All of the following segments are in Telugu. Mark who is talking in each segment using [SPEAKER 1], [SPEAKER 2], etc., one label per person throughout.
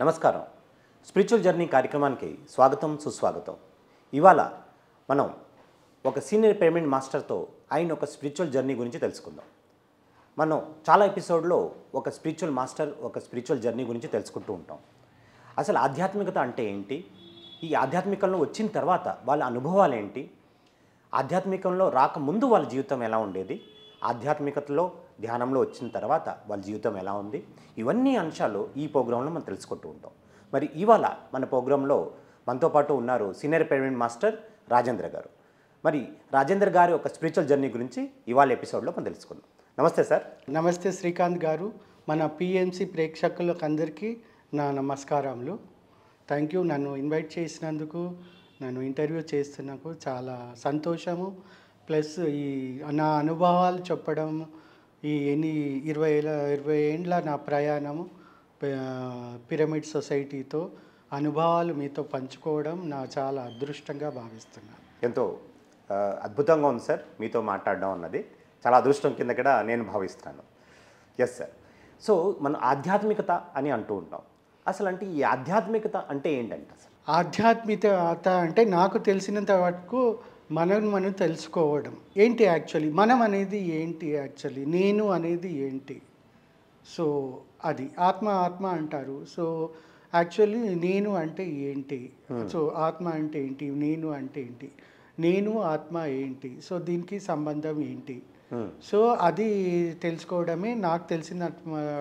[SPEAKER 1] నమస్కారం స్పిరిచువల్ జర్నీ కార్యక్రమానికి స్వాగతం సుస్వాగతం ఇవాళ మనం ఒక సీనియర్ పేమెంట్ మాస్టర్తో ఆయన ఒక స్పిరిచువల్ జర్నీ గురించి తెలుసుకుందాం మనం చాలా ఎపిసోడ్లో ఒక స్పిరిచువల్ మాస్టర్ ఒక స్పిరిచువల్ జర్నీ గురించి తెలుసుకుంటూ ఉంటాం అసలు ఆధ్యాత్మికత అంటే ఏంటి ఈ ఆధ్యాత్మికంలో వచ్చిన తర్వాత వాళ్ళ అనుభవాలు ఏంటి ఆధ్యాత్మికంలో రాకముందు వాళ్ళ జీవితం ఎలా ఉండేది ఆధ్యాత్మికతలో ధ్యానంలో వచ్చిన తర్వాత వాళ్ళ జీవితం ఎలా ఉంది ఇవన్నీ అంశాలు ఈ ప్రోగ్రాంలో మనం తెలుసుకుంటూ ఉంటాం మరి ఇవాళ మన ప్రోగ్రాంలో మనతో పాటు ఉన్నారు సీనియర్ పేమెంట్ మాస్టర్ రాజేంద్ర గారు మరి రాజేంద్ర గారి ఒక స్పిరిచువల్ జర్నీ గురించి ఇవాళ ఎపిసోడ్లో మనం తెలుసుకుందాం నమస్తే సార్
[SPEAKER 2] నమస్తే శ్రీకాంత్ గారు మన పిఎంసి ప్రేక్షకులకు అందరికీ నా నమస్కారములు థ్యాంక్ యూ నన్ను ఇన్వైట్ చేసినందుకు నన్ను ఇంటర్వ్యూ చేస్తున్నందుకు చాలా సంతోషము ప్లస్ ఈ నా అనుభవాలు చెప్పడం ఈ ఎన్ని ఇరవై ఏళ్ళ ఇరవై ఏండ్ల నా ప్రయాణము ప- పిరమిడ్ సొసైటీతో అనుభవాలు మీతో పంచుకోవడం నా చాలా అదృష్టంగా భావిస్తున్నాను
[SPEAKER 1] ఎంతో ఆ, అద్భుతంగా ఉంది సార్ మీతో మాట్లాడడం అన్నది చాలా అదృష్టం కింద కూడా నేను భావిస్తున్నాను ఎస్ సార్ సో మనం ఆధ్యాత్మికత అని అంటూ ఉంటాం అసలు అంటే ఈ ఆధ్యాత్మికత అంటే ఏంటంటే అసలు
[SPEAKER 2] ఆధ్యాత్మికత అంటే నాకు తెలిసినంత వరకు మనం మనం తెలుసుకోవడం ఏంటి యాక్చువల్లీ మనం అనేది ఏంటి యాక్చువల్లీ నేను అనేది ఏంటి సో అది ఆత్మ ఆత్మ అంటారు సో యాక్చువల్లీ నేను అంటే ఏంటి సో ఆత్మ అంటే ఏంటి నేను అంటే ఏంటి నేను ఆత్మ ఏంటి సో దీనికి సంబంధం ఏంటి
[SPEAKER 1] Hmm.
[SPEAKER 2] సో అది తెలుసుకోవడమే నాకు తెలిసినంత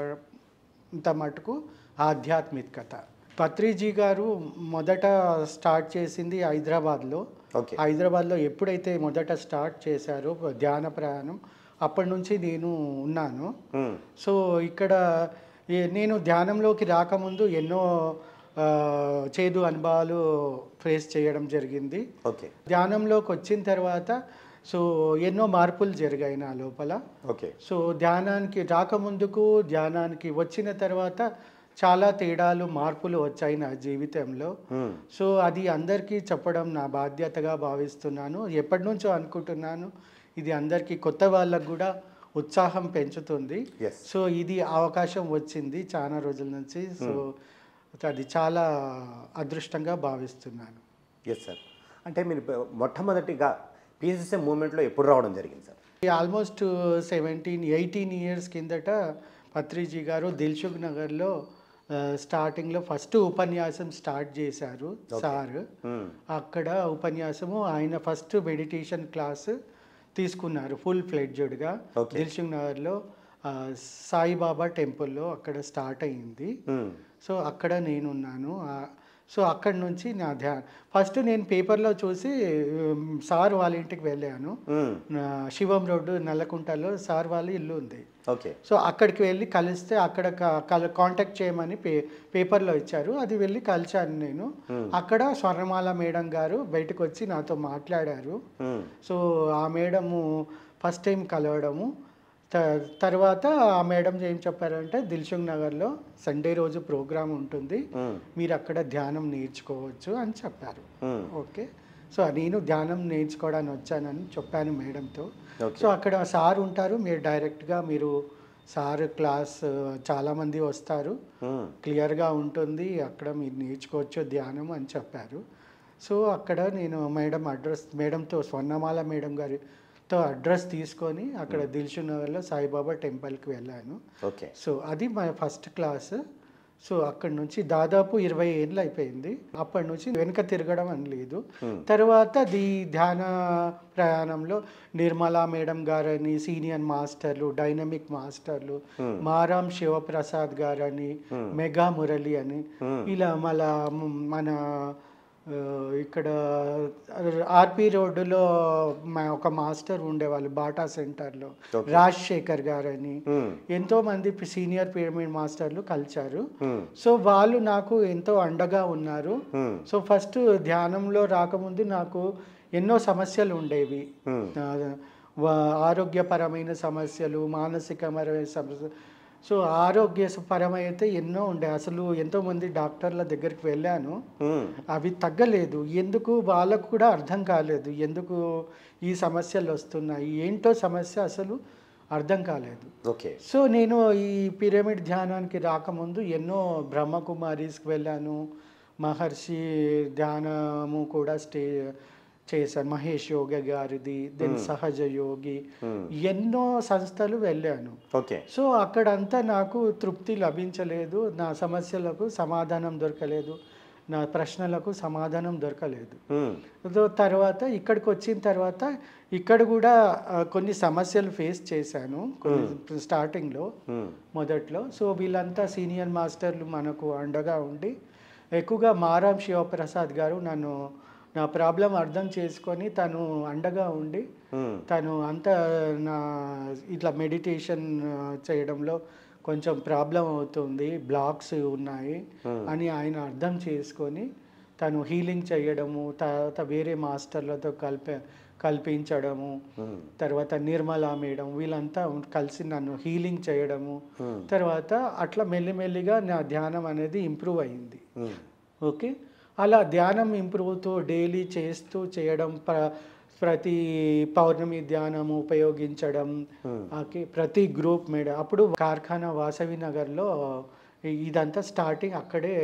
[SPEAKER 2] ఇంత మటుకు ఆధ్యాత్మికత పత్రిజీ గారు మొదట స్టార్ట్ చేసింది హైదరాబాద్లో
[SPEAKER 1] ఓకే
[SPEAKER 2] హైదరాబాద్లో ఎప్పుడైతే మొదట స్టార్ట్ చేశారో ధ్యాన ప్రయాణం అప్పటి నుంచి నేను ఉన్నాను
[SPEAKER 1] మ్మ్.
[SPEAKER 2] సో ఇక్కడ ఏ- నేను ధ్యానంలోకి రాకముందు ఎన్నో ఆ, చేదు అనుభవాలు ఫేస్ చేయడం జరిగింది
[SPEAKER 1] ఓకే
[SPEAKER 2] ధ్యానంలోకి వచ్చిన తర్వాత సో ఎన్నో మార్పులు జరిగాయి నా లోపల
[SPEAKER 1] ఓకే
[SPEAKER 2] సో ధ్యానానికి రాకముందుకు ధ్యానానికి వచ్చిన తర్వాత చాలా తేడాలు మార్పులు వచ్చాయి నా జీవితంలో
[SPEAKER 1] మ్మ్.
[SPEAKER 2] సో అది అందరికీ చెప్పడం నా బాధ్యతగా భావిస్తున్నాను ఎప్పటి నుంచో అనుకుంటున్నాను ఇది అందరికీ కొత్త వాళ్ళకు కూడా ఉత్సాహం పెంచుతుంది
[SPEAKER 1] ఎస్
[SPEAKER 2] సో ఇది అవకాశం వచ్చింది చాలా రోజుల నుంచి సో అది చాలా అదృష్టంగా భావిస్తున్నాను
[SPEAKER 1] ఎస్ సార్ అంటే మీరు ప- మొట్టమొదటిగా పిఎస్ఎస్ఎం మూమెంట్లో ఎప్పుడు రావడం జరిగింది sir
[SPEAKER 2] almost seventeen eighteen years కిందట పత్రిజీ గారు దిల్సుఖ్ నగర్లో ఆ, స్టార్టింగ్లో ఫస్ట్ ఉపన్యాసం స్టార్ట్ చేశారు సార్
[SPEAKER 1] మ్మ్.
[SPEAKER 2] అక్కడ ఉపన్యాసము ఆయన ఫస్ట్ మెడిటేషన్ క్లాస్ తీసుకున్నారు ఫుల్ ఫ్లెడ్జెడ్గా
[SPEAKER 1] Okay.
[SPEAKER 2] దిల్సుఖ్ నగర్లో ఆ, సాయిబాబా టెంపుల్లో అక్కడ స్టార్ట్ అయ్యింది
[SPEAKER 1] మ్మ్.
[SPEAKER 2] సో అక్కడ నేనున్నాను ఆ, సో అక్కడి నుంచి నా ధ్యా ఫస్ట్ నేను పేపర్లో చూసి ఉమ్, సార్ వాళ్ళ ఇంటికి వెళ్ళాను
[SPEAKER 1] మ్మ్.
[SPEAKER 2] నా శివం రోడ్డు నల్లకుంటలో సార్ వాళ్ళ ఇల్లు ఉంది
[SPEAKER 1] ఓకే
[SPEAKER 2] సో అక్కడికి వెళ్ళి కలిస్తే అక్కడ క- కల కాంటాక్ట్ చేయమని పే పేపర్లో ఇచ్చారు అది వెళ్ళి కలిశాను నేను అక్కడ స్వర్ణమాల మేడం గారు బయటకు వచ్చి నాతో మాట్లాడారు
[SPEAKER 1] మ్మ్.
[SPEAKER 2] సో ఆ మేడము ఫస్ట్ టైం కలవడము త- తర్వాత ఆ మేడం ఏం చెప్పారంటే దిల్సుఖ్ నగర్లో సండే రోజు ప్రోగ్రామ్ ఉంటుంది
[SPEAKER 1] మ్మ్.
[SPEAKER 2] మీరు అక్కడ ధ్యానం నేర్చుకోవచ్చు అని చెప్పారు
[SPEAKER 1] మ్మ్.
[SPEAKER 2] ఓకే సో నేను ధ్యానం నేర్చుకోవడానికి వచ్చానని చెప్పాను మేడంతో
[SPEAKER 1] ఓకే.
[SPEAKER 2] సో అక్కడ సార్ ఉంటారు మీరు డైరెక్ట్గా మీరు సార్ క్లాస్ చాలామంది వస్తారు
[SPEAKER 1] మ్మ్.
[SPEAKER 2] క్లియర్గా ఉంటుంది అక్కడ మీరు నేర్చుకోవచ్చు ధ్యానం అని చెప్పారు సో అక్కడ నేను మేడం అడ్రస్ మేడంతో స్వర్ణమాల మేడం గారితో అడ్రస్ తీసుకొని అక్కడ దిల్షు నగర్లో సాయిబాబా టెంపుల్కి వెళ్ళాను
[SPEAKER 1] ఓకే
[SPEAKER 2] సో అది మా ఫస్ట్ క్లాస్ సో అక్కడి నుంచి దాదాపు ఇరవై ఏళ్ళు అయిపోయింది అప్పటి నుంచి వెనుక తిరగడం అని లేదు తర్వాత ది ధ్యాన ప్రయాణంలో నిర్మలా మేడం గారని సీనియర్ మాస్టర్లు డైనమిక్ మాస్టర్లు మారాం శివప్రసాద్ గారని మెగా మురళి అని ఇలా మళ్ళా మన ఆ, ఇక్కడ ఆర్పి రోడ్డులో మా- ఒక మాస్టర్ ఉండేవాళ్ళు బాటా సెంటర్లో
[SPEAKER 1] Okay.
[SPEAKER 2] రాజశేఖర్ గారని
[SPEAKER 1] మ్మ్.
[SPEAKER 2] ఎంతో మంది సీనియర్ పిరమిడ్ మాస్టర్లు కలిశారు
[SPEAKER 1] మ్మ్.
[SPEAKER 2] సో వాళ్ళు నాకు ఎంతో అండగా ఉన్నారు
[SPEAKER 1] మ్మ్.
[SPEAKER 2] సో ఫస్ట్ ధ్యానంలో రాకముందు నాకు ఎన్నో సమస్యలు ఉండేవి
[SPEAKER 1] మ్మ్.
[SPEAKER 2] ఆ, వా- ఆరోగ్యపరమైన సమస్యలు మానసికపరమైన సమస్యలు సో ఆరోగ్యపరమైతే ఎన్నో ఉండే అసలు ఎంతోమంది డాక్టర్ల దగ్గరికి వెళ్ళాను
[SPEAKER 1] మ్మ్.
[SPEAKER 2] అవి తగ్గలేదు ఎందుకు వాళ్ళకు కూడా అర్థం కాలేదు ఎందుకు ఈ సమస్యలు వస్తున్నాయి ఏంటో సమస్య అసలు అర్థం కాలేదు
[SPEAKER 1] ఓకే
[SPEAKER 2] సో నేను ఈ పిరమిడ్ ధ్యానానికి రాకముందు ఎన్నో బ్రహ్మకుమారీస్కి వెళ్ళాను మహర్షి ధ్యానము కూడా స్టే చేశాను మహేష్ యోగ గారిది దెన్ సహజ యోగి ఎన్నో సంస్థలు వెళ్ళాను
[SPEAKER 1] ఓకే
[SPEAKER 2] సో అక్కడంతా నాకు తృప్తి లభించలేదు నా సమస్యలకు సమాధానం దొరకలేదు నా ప్రశ్నలకు సమాధానం దొరకలేదు
[SPEAKER 1] మ్మ్.
[SPEAKER 2] సో తర్వాత ఇక్కడికి వచ్చిన తర్వాత ఇక్కడ కూడా ఆ, కొన్ని సమస్యలు ఫేస్ చేశాను కొన్ని స్టార్టింగ్లో
[SPEAKER 1] మ్మ్.
[SPEAKER 2] మొదట్లో సో వీళ్ళంతా సీనియర్ మాస్టర్లు మనకు అండగా ఉండి ఎక్కువగా మారాం శివప్రసాద్ గారు నన్ను నా ప్రాబ్లం అర్థం చేసుకొని తను అండగా ఉండి
[SPEAKER 1] మ్మ్.
[SPEAKER 2] తను అంత నా ఇట్లా మెడిటేషన్ చేయడంలో కొంచెం ప్రాబ్లం అవుతుంది బ్లాక్స్ ఉన్నాయి అని ఆయన అర్థం చేసుకొని తను హీలింగ్ చేయడము తర్వాత వేరే మాస్టర్లతో కలిపి కల్పించడము
[SPEAKER 1] మ్మ్.
[SPEAKER 2] తర్వాత నిర్మలా మేడం వీళ్ళంతా ఉం- కలిసి నన్ను హీలింగ్ చేయడము
[SPEAKER 1] మ్మ్.
[SPEAKER 2] తర్వాత అట్లా మెల్లిమెల్లిగా నా ధ్యానం అనేది ఇంప్రూవ్ అయింది
[SPEAKER 1] మ్మ్.
[SPEAKER 2] ఓకే అలా ధ్యానం ఇంప్రూవ్ అవుతూ డైలీ చేస్తూ చేయడం ప్ర ప్రతి పౌర్ణమి ధ్యానం ఉపయోగించడం ఓకే ప్రతి గ్రూప్ మేడ అప్పుడు కార్ఖానా వాసవి నగర్లో ఇ- ఇదంతా స్టార్టింగ్ అక్కడే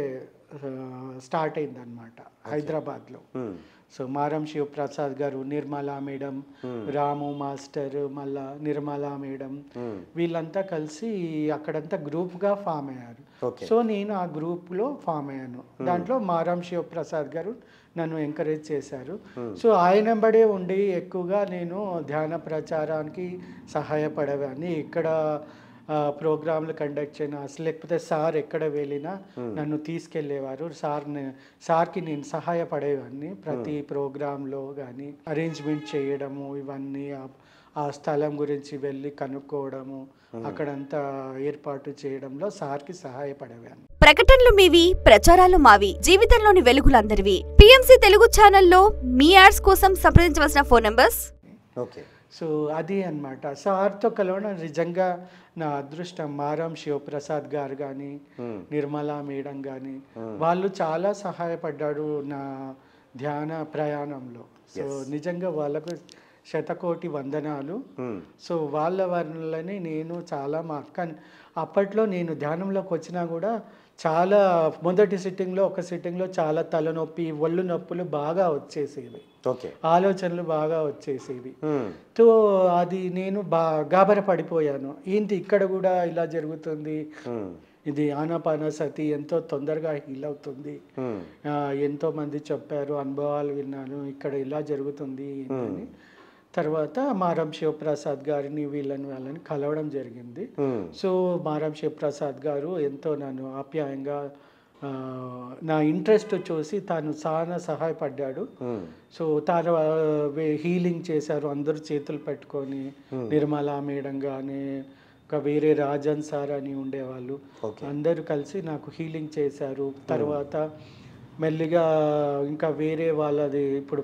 [SPEAKER 2] స్టార్ట్ అయిందనమాట హైదరాబాద్లో
[SPEAKER 1] మ్మ్.
[SPEAKER 2] సో మారం శివప్రసాద్ గారు నిర్మలా మేడం రాము మాస్టర్ మళ్ళా నిర్మలా మేడం
[SPEAKER 1] మ్మ్.
[SPEAKER 2] వీళ్ళంతా కలిసి అక్కడంతా గ్రూప్గా ఫామ్ అయ్యారు
[SPEAKER 1] ఓకే
[SPEAKER 2] సో నేను ఆ గ్రూప్లో ఫామ్ అయ్యాను దాంట్లో మారం శివప్రసాద్ గారు నన్ను ఎంకరేజ్ చేశారు సో ఆయన బడే ఉండి ఎక్కువగా నేను ధ్యాన ప్రచారానికి సహాయపడేవాడిని ఇక్కడ ఆ, ప్రోగ్రాంలు కండక్ట్ చేయను అసలు లేకపోతే సార్ ఎక్కడ వెళ్ళినా నన్ను తీసుకెళ్ళేవారు సార్ సార్కి నేను సహాయపడేవాడిని ప్రతి ప్రోగ్రాంలో కానీ అరేంజ్మెంట్ చేయడము ఇవన్నీ ఆ- ఆ స్థలం గురించి వెళ్ళి కనుక్కోవడము అక్కడంతా ఏర్పాటు చేయడంలో సార్కి సహాయపడేవాడిని
[SPEAKER 3] ప్రకటనలు మీవి ప్రచారాలు మావి జీవితంలోని వెలుగులందరివి పిఎంసి తెలుగు ఛానల్లో మీ యాడ్స్ కోసం సంప్రదించవలసిన ఫోన్ నంబర్స్
[SPEAKER 1] ఓకే
[SPEAKER 2] సో అది అన్నమాట సార్తో కలవడం నిజంగా నా అదృష్టం మారం శివప్రసాద్ గారు కానీ
[SPEAKER 1] మ్మ్.
[SPEAKER 2] నిర్మలా మేడం కానీ వాళ్ళు చాలా సహాయపడ్డాడు నా ధ్యాన ప్రయాణంలో సో నిజంగా వాళ్ళకు శతకోటి వందనాలు
[SPEAKER 1] మ్మ్.
[SPEAKER 2] సో వాళ్ళ వల్లనే నేను చాలా మా కానీ అప్పట్లో నేను ధ్యానంలోకి వచ్చినా కూడా చాలా మొదటి సిట్టింగ్లో ఒక సిట్టింగ్లో చాలా తలనొప్పి ఒళ్ళు నొప్పులు బాగా వచ్చేసేవి
[SPEAKER 1] ఓకే
[SPEAKER 2] ఆలోచనలు బాగా వచ్చేసేవి
[SPEAKER 1] మ్మ్.
[SPEAKER 2] సో అది నేను బా గాబర పడిపోయాను ఏంటి ఇక్కడ కూడా ఇలా జరుగుతుంది
[SPEAKER 1] మ్మ్.
[SPEAKER 2] ఇది ఆనాపానసతి ఎంతో తొందరగా హీల్ అవుతుంది
[SPEAKER 1] మ్మ్.
[SPEAKER 2] ఆ, ఎంతో మంది చెప్పారు అనుభవాలు విన్నాను ఇక్కడ ఇలా జరుగుతుంది అని తర్వాత మారం శివప్రసాద్ గారిని వీళ్ళని వాళ్ళని కలవడం జరిగింది
[SPEAKER 1] మ్మ్.
[SPEAKER 2] సో మారం శివప్రసాద్ గారు ఎంతో నన్ను ఆప్యాయంగా ఆ, నా ఇంట్రెస్ట్ చూసి తాను చాలా సహాయపడ్డాడు
[SPEAKER 1] మ్మ్.
[SPEAKER 2] సో తాను ఆ, వే- హీలింగ్ చేశారు అందరూ చేతులు పెట్టుకొని నిర్మలా మేడం కానీ ఇంకా వేరే రాజన్ సార్ అని ఉండేవాళ్ళు
[SPEAKER 1] ఓకే.
[SPEAKER 2] అందరూ కలిసి నాకు హీలింగ్ చేశారు తర్వాత మెల్లిగా ఇంకా వేరే వాళ్ళది ఇప్పుడు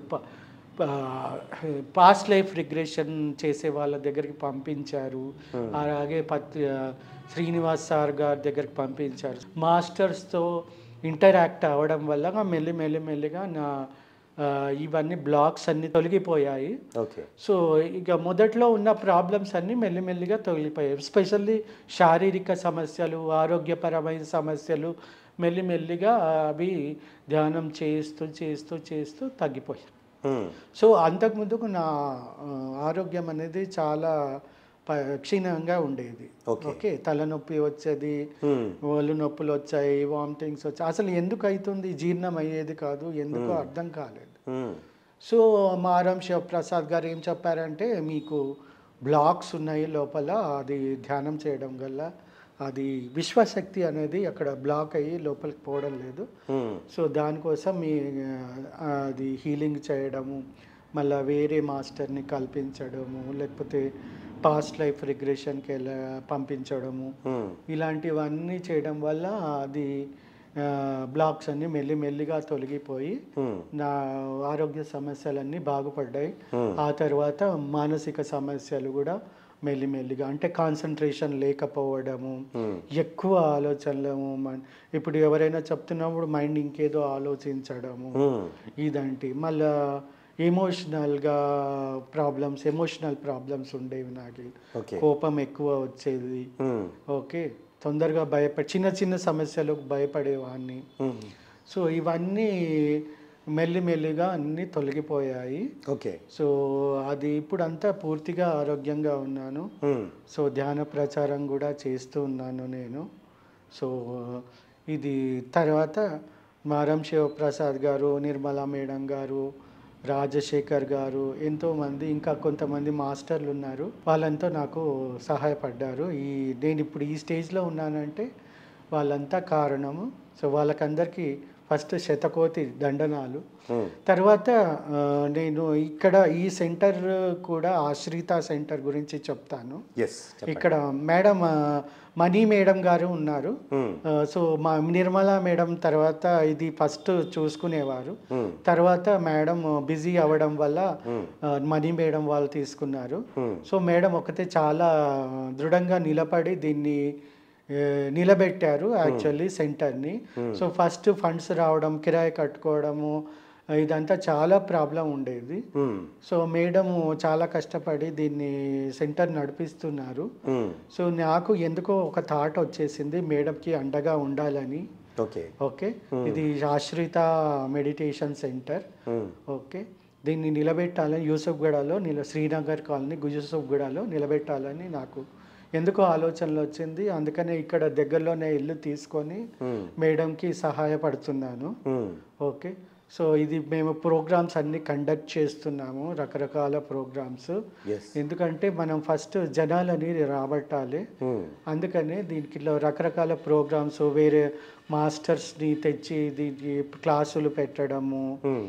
[SPEAKER 2] పాస్ట్ లైఫ్ రిగ్రెషన్ చేసే వాళ్ళ దగ్గరికి పంపించారు అలాగే పత్ శ్రీనివాస్ సార్ గారి దగ్గరికి పంపించారు మాస్టర్స్తో ఇంటరాక్ట్ అవ్వడం వల్ల మెల్లి మెల్లి మెల్లిగా నా ఆ, ఇవన్నీ బ్లాక్స్ అన్నీ తొలగిపోయాయి
[SPEAKER 1] ఓకే
[SPEAKER 2] సో ఇక మొదట్లో ఉన్న ప్రాబ్లమ్స్ అన్నీ మెల్లిమెల్లిగా తొలగిపోయాయి ఎస్పెషల్లీ శారీరక సమస్యలు ఆరోగ్యపరమైన సమస్యలు మెల్లిమెల్లిగా అవి ధ్యానం చేస్తూ చేస్తూ చేస్తూ తగ్గిపోయాయి
[SPEAKER 1] మ్మ్.
[SPEAKER 2] సో అంతకుముందుకు నా ఆ, ఆరోగ్యం అనేది చాలా ప- క్షీణంగా ఉండేది
[SPEAKER 1] Okay.
[SPEAKER 2] ఓకే తలనొప్పి వచ్చేది
[SPEAKER 1] మ్మ్.
[SPEAKER 2] ఒళ్ళు నొప్పులు వచ్చాయి వామిటింగ్స్ వచ్చాయి అసలు ఎందుకు అవుతుంది జీర్ణం అయ్యేది కాదు ఎందుకో అర్థం కాలేదు
[SPEAKER 1] మ్మ్.
[SPEAKER 2] సో మారం శివప్రసాద్ గారు ఏం చెప్పారంటే మీకు బ్లాక్స్ ఉన్నాయి లోపల అది ధ్యానం చేయడం వల్ల అది విశ్వశక్తి అనేది అక్కడ బ్లాక్ అయ్యి లోపలికి పోవడం లేదు
[SPEAKER 1] మ్మ్.
[SPEAKER 2] సో దానికోసం మీ ఆ, అది హీలింగ్ చేయడము మళ్ళీ వేరే మాస్టర్ని కల్పించడము లేకపోతే పాస్ట్ లైఫ్ రిగ్రెషన్కి వెళ్ళ పంపించడము
[SPEAKER 1] మ్మ్.
[SPEAKER 2] ఇలాంటివన్నీ చేయడం వల్ల అది బ్లాక్స్ అన్నీ మెల్లి మెల్లిగా తొలగిపోయి
[SPEAKER 1] మ్మ్.
[SPEAKER 2] నా ఆరోగ్య సమస్యలన్నీ బాగుపడ్డాయి
[SPEAKER 1] Hmm.
[SPEAKER 2] ఆ తర్వాత మానసిక సమస్యలు కూడా మెల్లిమెల్లిగా అంటే కాన్సన్ట్రేషన్ లేకపోవడము
[SPEAKER 1] Hmm.
[SPEAKER 2] ఎక్కువ ఆలోచనలు మన- ఇప్పుడు ఎవరైనా చెప్తున్నప్పుడు మైండ్ ఇంకేదో ఆలోచించడము
[SPEAKER 1] మ్మ్.
[SPEAKER 2] ఇదంటి మళ్ళా ఎమోషనల్గా ప్రాబ్లమ్స్ ఎమోషనల్ ప్రాబ్లమ్స్ ఉండేవి నాకు
[SPEAKER 1] ఓకే
[SPEAKER 2] కోపం ఎక్కువ వచ్చేది ఓకే తొందరగా భయపడి చిన్న చిన్న సమస్యలకు భయపడేవాడిని సో ఇవన్నీ మెల్లిమెల్లిగా అన్నీ తొలగిపోయాయి
[SPEAKER 1] ఓకే
[SPEAKER 2] సో అది ఇప్పుడు అంతా పూర్తిగా ఆరోగ్యంగా ఉన్నాను సో ధ్యాన ప్రచారం కూడా చేస్తూ ఉన్నాను నేను సో ఇది తర్వాత మారం శివప్రసాద్ గారు నిర్మలా మేడం గారు రాజశేఖర్ గారు ఎంతోమంది ఇంకా కొంతమంది మాస్టర్లు ఉన్నారు వాళ్ళంతా నాకు సహాయపడ్డారు ఈ నేను ఇప్పుడు ఈ స్టేజ్లో ఉన్నానంటే వాళ్ళంతా కారణము సో వాళ్ళకందరికీ ఫస్ట్ శతకోటి దండనాలు తర్వాత ఆ, నేను ఇక్కడ ఈ సెంటర్ కూడా ఆశ్రిత సెంటర్ గురించి చెప్తాను
[SPEAKER 1] ఎస్
[SPEAKER 2] ఇక్కడ మేడం ఆ, మణి మేడం గారు ఉన్నారు ఆ, సో మా నిర్మలా మేడం తర్వాత ఇది ఫస్ట్ చూసుకునేవారు తర్వాత మేడం బిజీ అవ్వడం వల్ల ఆ, మణి మేడం వాళ్ళు తీసుకున్నారు సో మేడం ఒకతే చాలా దృఢంగా నిలబడి దీన్ని ఏ, నిలబెట్టారు యాక్చువల్లీ సెంటర్ని సో ఫస్ట్ ఫండ్స్ రావడం కిరాయి కట్టుకోవడము ఇదంతా చాలా ప్రాబ్లం ఉండేది సో మేడం చాలా కష్టపడి దీన్ని సెంటర్ నడిపిస్తున్నారు సో నాకు ఎందుకో ఒక థాట్ వచ్చేసింది మేడంకి అండగా ఉండాలని
[SPEAKER 1] ఓకే
[SPEAKER 2] ఓకే ఇది ఆశ్రిత మెడిటేషన్ సెంటర్ ఓకే దీన్ని నిలబెట్టాలని యూసఫ్గూడలో నిల శ్రీనగర్ కాలనీ యూసఫ్గూడలో నిలబెట్టాలని నాకు ఎందుకో ఆలోచనలు వచ్చింది అందుకనే ఇక్కడ దగ్గరలోనే ఇల్లు తీసుకొని మేడంకి సహాయపడుతున్నాను ఓకే సో ఇది మేము ప్రోగ్రామ్స్ అన్ని కండక్ట్ చేస్తున్నాము రకరకాల ప్రోగ్రామ్స్
[SPEAKER 1] ఎస్
[SPEAKER 2] ఎందుకంటే మనం ఫస్ట్ జనాలని రాబట్టాలి అందుకనే దీనికి ఇలా రకరకాల ప్రోగ్రామ్స్ వేరే మాస్టర్స్ని తెచ్చి దీనికి క్లాసులు పెట్టడము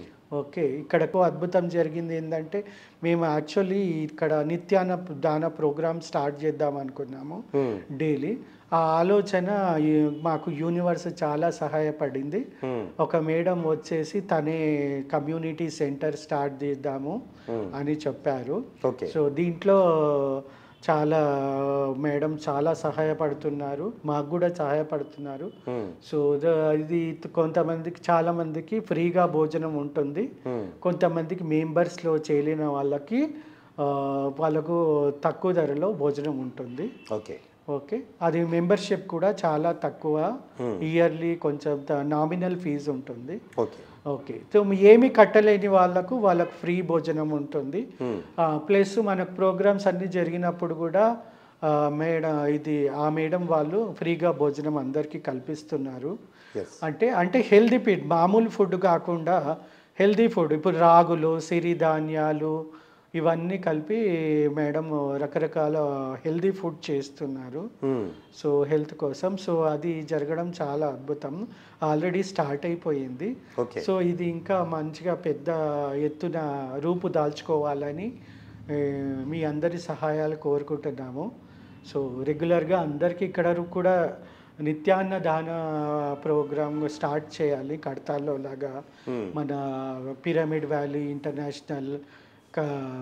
[SPEAKER 2] ఓకే ఇక్కడకు అద్భుతం జరిగింది ఏంటంటే మేము యాక్చువల్లీ ఇక్కడ నిత్యాన దాన ప్రోగ్రామ్ స్టార్ట్ చేద్దాం అనుకున్నాము డైలీ ఆ ఆలోచన ఈ మాకు యూనివర్స్ చాలా సహాయపడింది ఒక మేడం వచ్చేసి తనే కమ్యూనిటీ సెంటర్ స్టార్ట్ చేద్దాము అని చెప్పారు
[SPEAKER 1] ఓకే
[SPEAKER 2] సో దీంట్లో చాలా మేడం చాలా సహాయపడుతున్నారు మాకు కూడా సహాయపడుతున్నారు సో ద- ఇది కొంతమందికి చాలా మందికి ఫ్రీగా భోజనం ఉంటుంది కొంతమందికి మెంబర్స్లో చేరిన వాళ్ళకి ఆ, వాళ్ళకు తక్కువ ధరలో భోజనం ఉంటుంది
[SPEAKER 1] ఓకే
[SPEAKER 2] ఓకే అది మెంబర్షిప్ కూడా చాలా తక్కువ ఇయర్లీ కొంచెం నామినల్ ఫీజు ఉంటుంది
[SPEAKER 1] ఓకే
[SPEAKER 2] ఓకే సో ఏమి కట్టలేని వాళ్ళకు వాళ్ళకు ఫ్రీ భోజనం ఉంటుంది ప్లస్ మనకు ప్రోగ్రామ్స్ అన్నీ జరిగినప్పుడు కూడా ఆ, మేడం ఇది ఆ మేడం వాళ్ళు ఫ్రీగా భోజనం అందరికీ కల్పిస్తున్నారు
[SPEAKER 1] ఎస్
[SPEAKER 2] అంటే అంటే హెల్దీ ఫుడ్ మామూలు ఫుడ్ కాకుండా హెల్దీ ఫుడ్ ఇప్పుడు రాగులు సిరిధాన్యాలు ఇవన్నీ కలిపి మేడం రకరకాల హెల్దీ ఫుడ్ చేస్తున్నారు సో హెల్త్ కోసం సో అది జరగడం చాలా అద్భుతం ఆల్రెడీ స్టార్ట్ అయిపోయింది
[SPEAKER 1] ఓకే
[SPEAKER 2] సో ఇది ఇంకా మంచిగా పెద్ద ఎత్తున రూపు దాల్చుకోవాలని ఏ, మీ అందరి సహాయాలు కోరుకుంటున్నాము సో రెగ్యులర్గా అందరికీ ఇక్కడ కూడా నిత్యాన్న దాన ప్రోగ్రామ్ స్టార్ట్ చేయాలి కడతాల్లో లాగా మన పిరమిడ్ వ్యాలీ ఇంటర్నేషనల్ కా-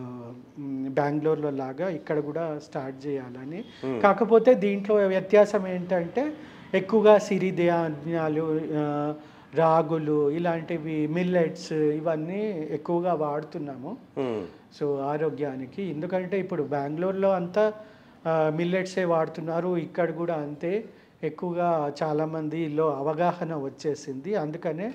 [SPEAKER 2] మ్, బెంగళూరులో లాగా ఇక్కడ కూడా స్టార్ట్ చేయాలని కాకపోతే దీంట్లో వ్యత్యాసం ఏంటంటే ఎక్కువగా సిరిధాన్యాలు ఆ, రాగులు ఇలాంటివి మిల్లెట్స్ ఇవన్నీ ఎక్కువగా వాడుతున్నాము సో ఆరోగ్యానికి ఎందుకంటే ఇప్పుడు బెంగళూరులో అంతా మిల్లెట్సే వాడుతున్నారు ఇక్కడ కూడా అంతే ఎక్కువగా చాలామందిలో అవగాహన వచ్చేసింది అందుకనే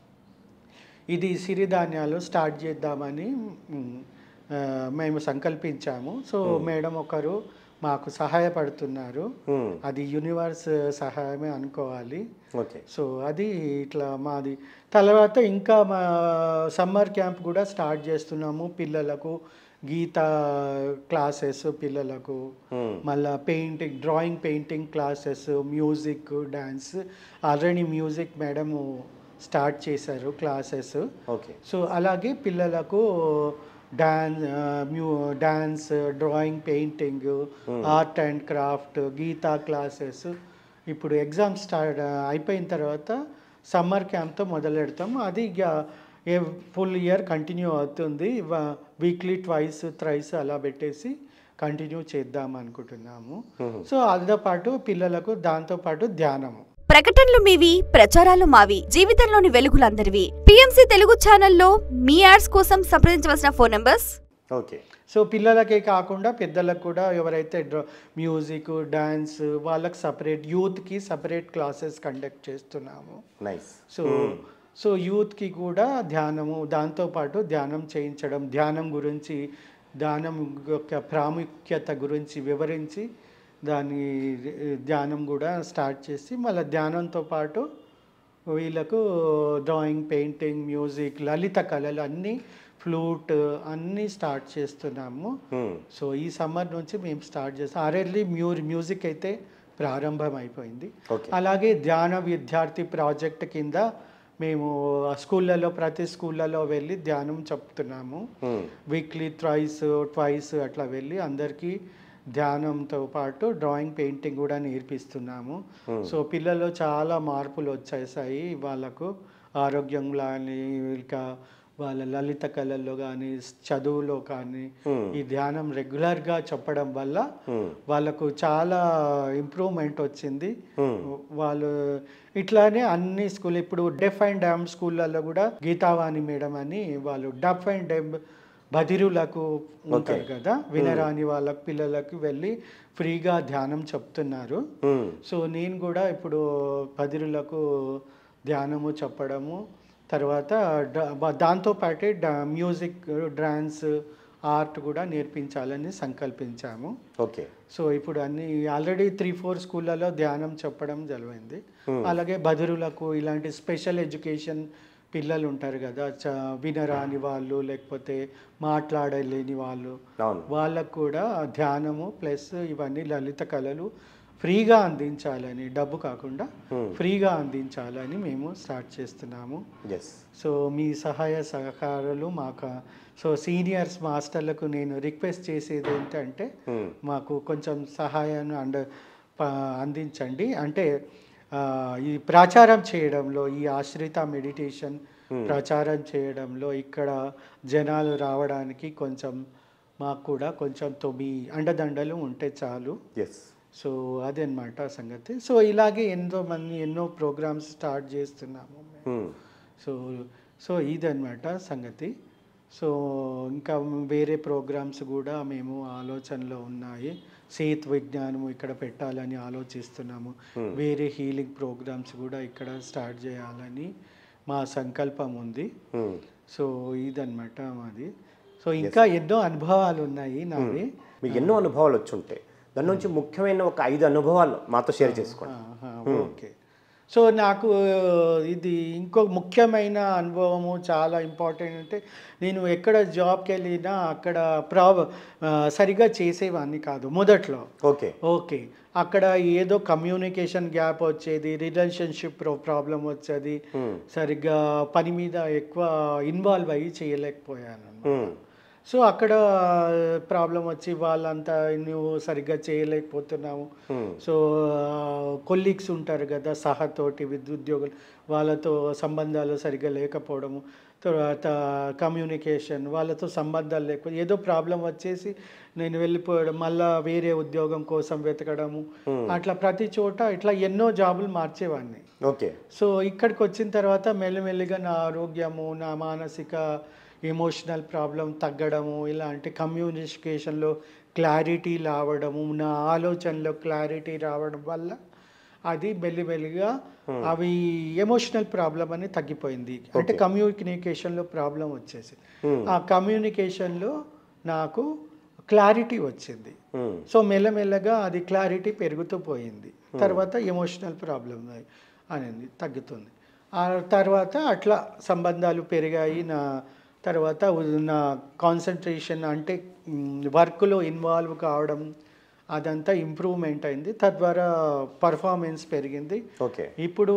[SPEAKER 2] ఇది సిరిధాన్యాలు స్టార్ట్ చేద్దామని మ్, ఆ, మేము సంకల్పించాము సో మేడం ఒకరు మాకు సహాయపడుతున్నారు అది యూనివర్స్ సహాయమే అనుకోవాలి
[SPEAKER 1] ఓకే
[SPEAKER 2] సో అది ఇట్లా మాది తర్వాత ఇంకా మా సమ్మర్ క్యాంప్ కూడా స్టార్ట్ చేస్తున్నాము పిల్లలకు గీత క్లాసెస్ పిల్లలకు మళ్ళా painting drawing painting classes music dance already music madam start చేశారు క్లాసెస్
[SPEAKER 1] ఓకే
[SPEAKER 2] సో అలాగే పిల్లలకు డాన్స్ మ్యూ dance drawing painting art and craft Gita classes ఇప్పుడు ఎగ్జామ్ స్టార్ట్ అయిపోయిన తర్వాత సమ్మర్ క్యాంప్తో మొదలెడతాం అది ఇక ఏ ఫుల్ ఇయర్ కంటిన్యూ అవుతుంది వీక్లీ ట్వైస్ థ్రైస్ అలా పెట్టేసి కంటిన్యూ చేద్దాం అనుకుంటున్నాము సో అదితో పాటు పిల్లలకు దాంతో పాటు ధ్యానము
[SPEAKER 3] ప్రకటనలు మీవి ప్రచారాలు మావి జీవితంలోని వెలుగులందరివి పిఎంసి తెలుగు ఛానల్లో మీ యాడ్స్ కోసం సంప్రదించవలసిన ఫోన్ నంబర్స్
[SPEAKER 1] ఓకే
[SPEAKER 2] సో పిల్లలకే కాకుండా పెద్దలకు కూడా ఎవరైతే డ్ర- మ్యూజిక్ డ్యాన్స్ వాళ్ళకి సపరేట్ యూత్కి సపరేట్ క్లాసెస్ కండక్ట్ చేస్తున్నాము
[SPEAKER 1] నైస్
[SPEAKER 2] సో సో యూత్కి కూడా ధ్యానము దాంతోపాటు ధ్యానం చేయించడం ధ్యానం గురించి ధ్యానం యొక్క ప్రాముఖ్యత గురించి వివరించి దాని ధ్యానం కూడా స్టార్ట్ చేసి మళ్ళీ ధ్యానంతో పాటు వీళ్ళకు డ్రాయింగ్ పెయింటింగ్ మ్యూజిక్ లలిత కళలు అన్నీ ఫ్లూట్ అన్నీ స్టార్ట్ చేస్తున్నాము సో ఈ సమ్మర్ నుంచి మేము స్టార్ట్ చేస్తాం ఆర్ఎల్ఈ మ్యూ మ్యూజిక్ అయితే ప్రారంభం అయిపోయింది
[SPEAKER 1] ఓకే
[SPEAKER 2] అలాగే ధ్యాన విద్యార్థి ప్రాజెక్ట్ కింద మేము ఆ స్కూళ్ళలో ప్రతి స్కూళ్ళలో వెళ్ళి ధ్యానం చెప్తున్నాము వీక్లీ థ్రైస్ ట్వైస్ అట్లా వెళ్ళి అందరికీ ధ్యానంతో పాటు డ్రాయింగ్ పెయింటింగ్ కూడా నేర్పిస్తున్నాము సో పిల్లల్లో చాలా మార్పులు వచ్చేసాయి వాళ్ళకు ఆరోగ్యంలో కానీ ఇంకా వాళ్ళ లలిత కళల్లో కానీ చదువులో కానీ ఈ ధ్యానం రెగ్యులర్గా చెప్పడం వల్ల వాళ్ళకు చాలా ఇంప్రూవ్మెంట్ వచ్చింది వాళ్ళు ఇట్లానే అన్ని స్కూల్ ఇప్పుడు డెఫ్ అండ్ డామ్ స్కూళ్ళల్లో కూడా గీతావాణి మేడం అని వాళ్ళు డఫ్ అండ్ డెమ్ బదిరులకు ఉంటారు కదా వినరాని వాళ్ళ పిల్లలకు వెళ్ళి ఫ్రీగా ధ్యానం చెప్తున్నారు సో నేను కూడా ఇప్పుడు బదిరులకు ధ్యానము చెప్పడము తర్వాత డ- బ- దాంతోపాటే డ మ్యూజిక్ డ్యాన్స్ ఆర్ట్ కూడా నేర్పించాలని సంకల్పించాము
[SPEAKER 1] ఓకే
[SPEAKER 2] సో ఇప్పుడు అన్ని ఆల్రెడీ త్రీ ఫోర్ స్కూళ్ళలో ధ్యానం చెప్పడం జరిగింది అలాగే బదురులకు ఇలాంటి స్పెషల్ ఎడ్యుకేషన్ పిల్లలు ఉంటారు కదా చ వినరాని వాళ్ళు లేకపోతే మాట్లాడలేని వాళ్ళు
[SPEAKER 1] అవును
[SPEAKER 2] వాళ్ళకు కూడా ధ్యానము ప్లస్ ఇవన్నీ లలిత కళలు ఫ్రీగా అందించాలని డబ్బు కాకుండా ఫ్రీగా అందించాలని మేము స్టార్ట్ చేస్తున్నాము
[SPEAKER 1] ఎస్
[SPEAKER 2] సో మీ సహాయ సహకారాలు మాకు సో సీనియర్స్ మాస్టర్లకు నేను రిక్వెస్ట్ చేసేది ఏంటంటే మాకు కొంచెం సహాయాన్ని అండ ప- అందించండి అంటే ఆ, ఈ ప్రచారం చేయడంలో ఈ ఆశ్రిత మెడిటేషన్ ప్రచారం చేయడంలో ఇక్కడ జనాలు రావడానికి కొంచెం మాకు కూడా కొంచెం తొమ్మి అండదండలు ఉంటే చాలు
[SPEAKER 1] ఎస్
[SPEAKER 2] సో అదనమాట సంగతి సో ఇలాగే ఎంతో మంది ఎన్నో ప్రోగ్రామ్స్ స్టార్ట్ చేస్తున్నాము మేము. సో సో ఇదన్నమాట సంగతి సో ఇంకా వేరే ప్రోగ్రామ్స్ కూడా మేము ఆలోచనలో ఉన్నాయి సేత్ విజ్ఞానం ఇక్కడ పెట్టాలని ఆలోచిస్తున్నాము వేరే హీలింగ్ ప్రోగ్రామ్స్ కూడా ఇక్కడ స్టార్ట్ చేయాలని మా సంకల్పం ఉంది సో ఇదన్నమాట మాది సో ఇంకా ఎన్నో అనుభవాలు ఉన్నాయి నావి
[SPEAKER 1] మీకు ఎన్నో అనుభవాలు వచ్చి ఉంటాయి దాని నుంచి ముఖ్యమైన ఒక ఐదు అనుభవాలు మాతో షేర్ చేసుకోండి
[SPEAKER 2] ఆహా, ఓకే సో నాకు ఇది ఇంకో ముఖ్యమైన అనుభవము చాలా ఇంపార్టెంట్ అంటే నేను ఎక్కడ జాబ్కి వెళ్ళినా అక్కడ ప్రాబ్ ఆ, సరిగా చేసేవాడిని కాదు మొదట్లో
[SPEAKER 1] ఓకే
[SPEAKER 2] ఓకే అక్కడ ఏదో కమ్యూనికేషన్ గ్యాప్ వచ్చేది రిలేషన్షిప్ ప్రాబ్లం వచ్చేది సరిగ్గా పని మీద ఎక్కువ ఇన్వాల్వ్ అయ్యి చేయలేకపోయాను సో అక్కడ ప్రాబ్లం వచ్చి వాళ్ళంతా నువ్వు సరిగ్గా చేయలేకపోతున్నావు సో కొలీగ్స్ ఉంటారు కదా సహతోటి విద్య ఉద్యోగులు వాళ్ళతో సంబంధాలు సరిగ్గా లేకపోవడము తర్వాత కమ్యూనికేషన్ వాళ్ళతో సంబంధాలు లేకపోతే ఏదో ప్రాబ్లం వచ్చేసి నేను వెళ్ళిపోవడం మళ్ళా వేరే ఉద్యోగం కోసం వెతకడము అట్లా ప్రతి చోట ఇట్లా ఎన్నో జాబులు మార్చేవాడిని
[SPEAKER 1] ఓకే
[SPEAKER 2] సో ఇక్కడికి వచ్చిన తర్వాత మెల్లిమెల్లిగా నా ఆరోగ్యము నా మానసిక ఎమోషనల్ ప్రాబ్లం తగ్గడము ఇలాంటి కమ్యూనికేషన్లో క్లారిటీ రావడము నా ఆలోచనలో క్లారిటీ రావడం వల్ల అది మెల్లిమెల్లిగా అవి ఎమోషనల్ ప్రాబ్లం అని తగ్గిపోయింది అంటే కమ్యూనికేషన్లో ప్రాబ్లం వచ్చేసి ఆ కమ్యూనికేషన్లో నాకు క్లారిటీ వచ్చింది సో మెల్లమెల్లగా అది క్లారిటీ పెరుగుతూ పోయింది తర్వాత ఎమోషనల్ ప్రాబ్లం అనేది తగ్గుతుంది ఆ తర్వాత అట్లా సంబంధాలు పెరిగాయి నా తర్వాత ఉ- నా కాన్సన్ట్రేషన్ అంటే వర్క్లో ఇన్వాల్వ్ కావడం అదంతా ఇంప్రూవ్మెంట్ అయింది తద్వారా పర్ఫార్మెన్స్ పెరిగింది
[SPEAKER 1] ఓకే
[SPEAKER 2] ఇప్పుడు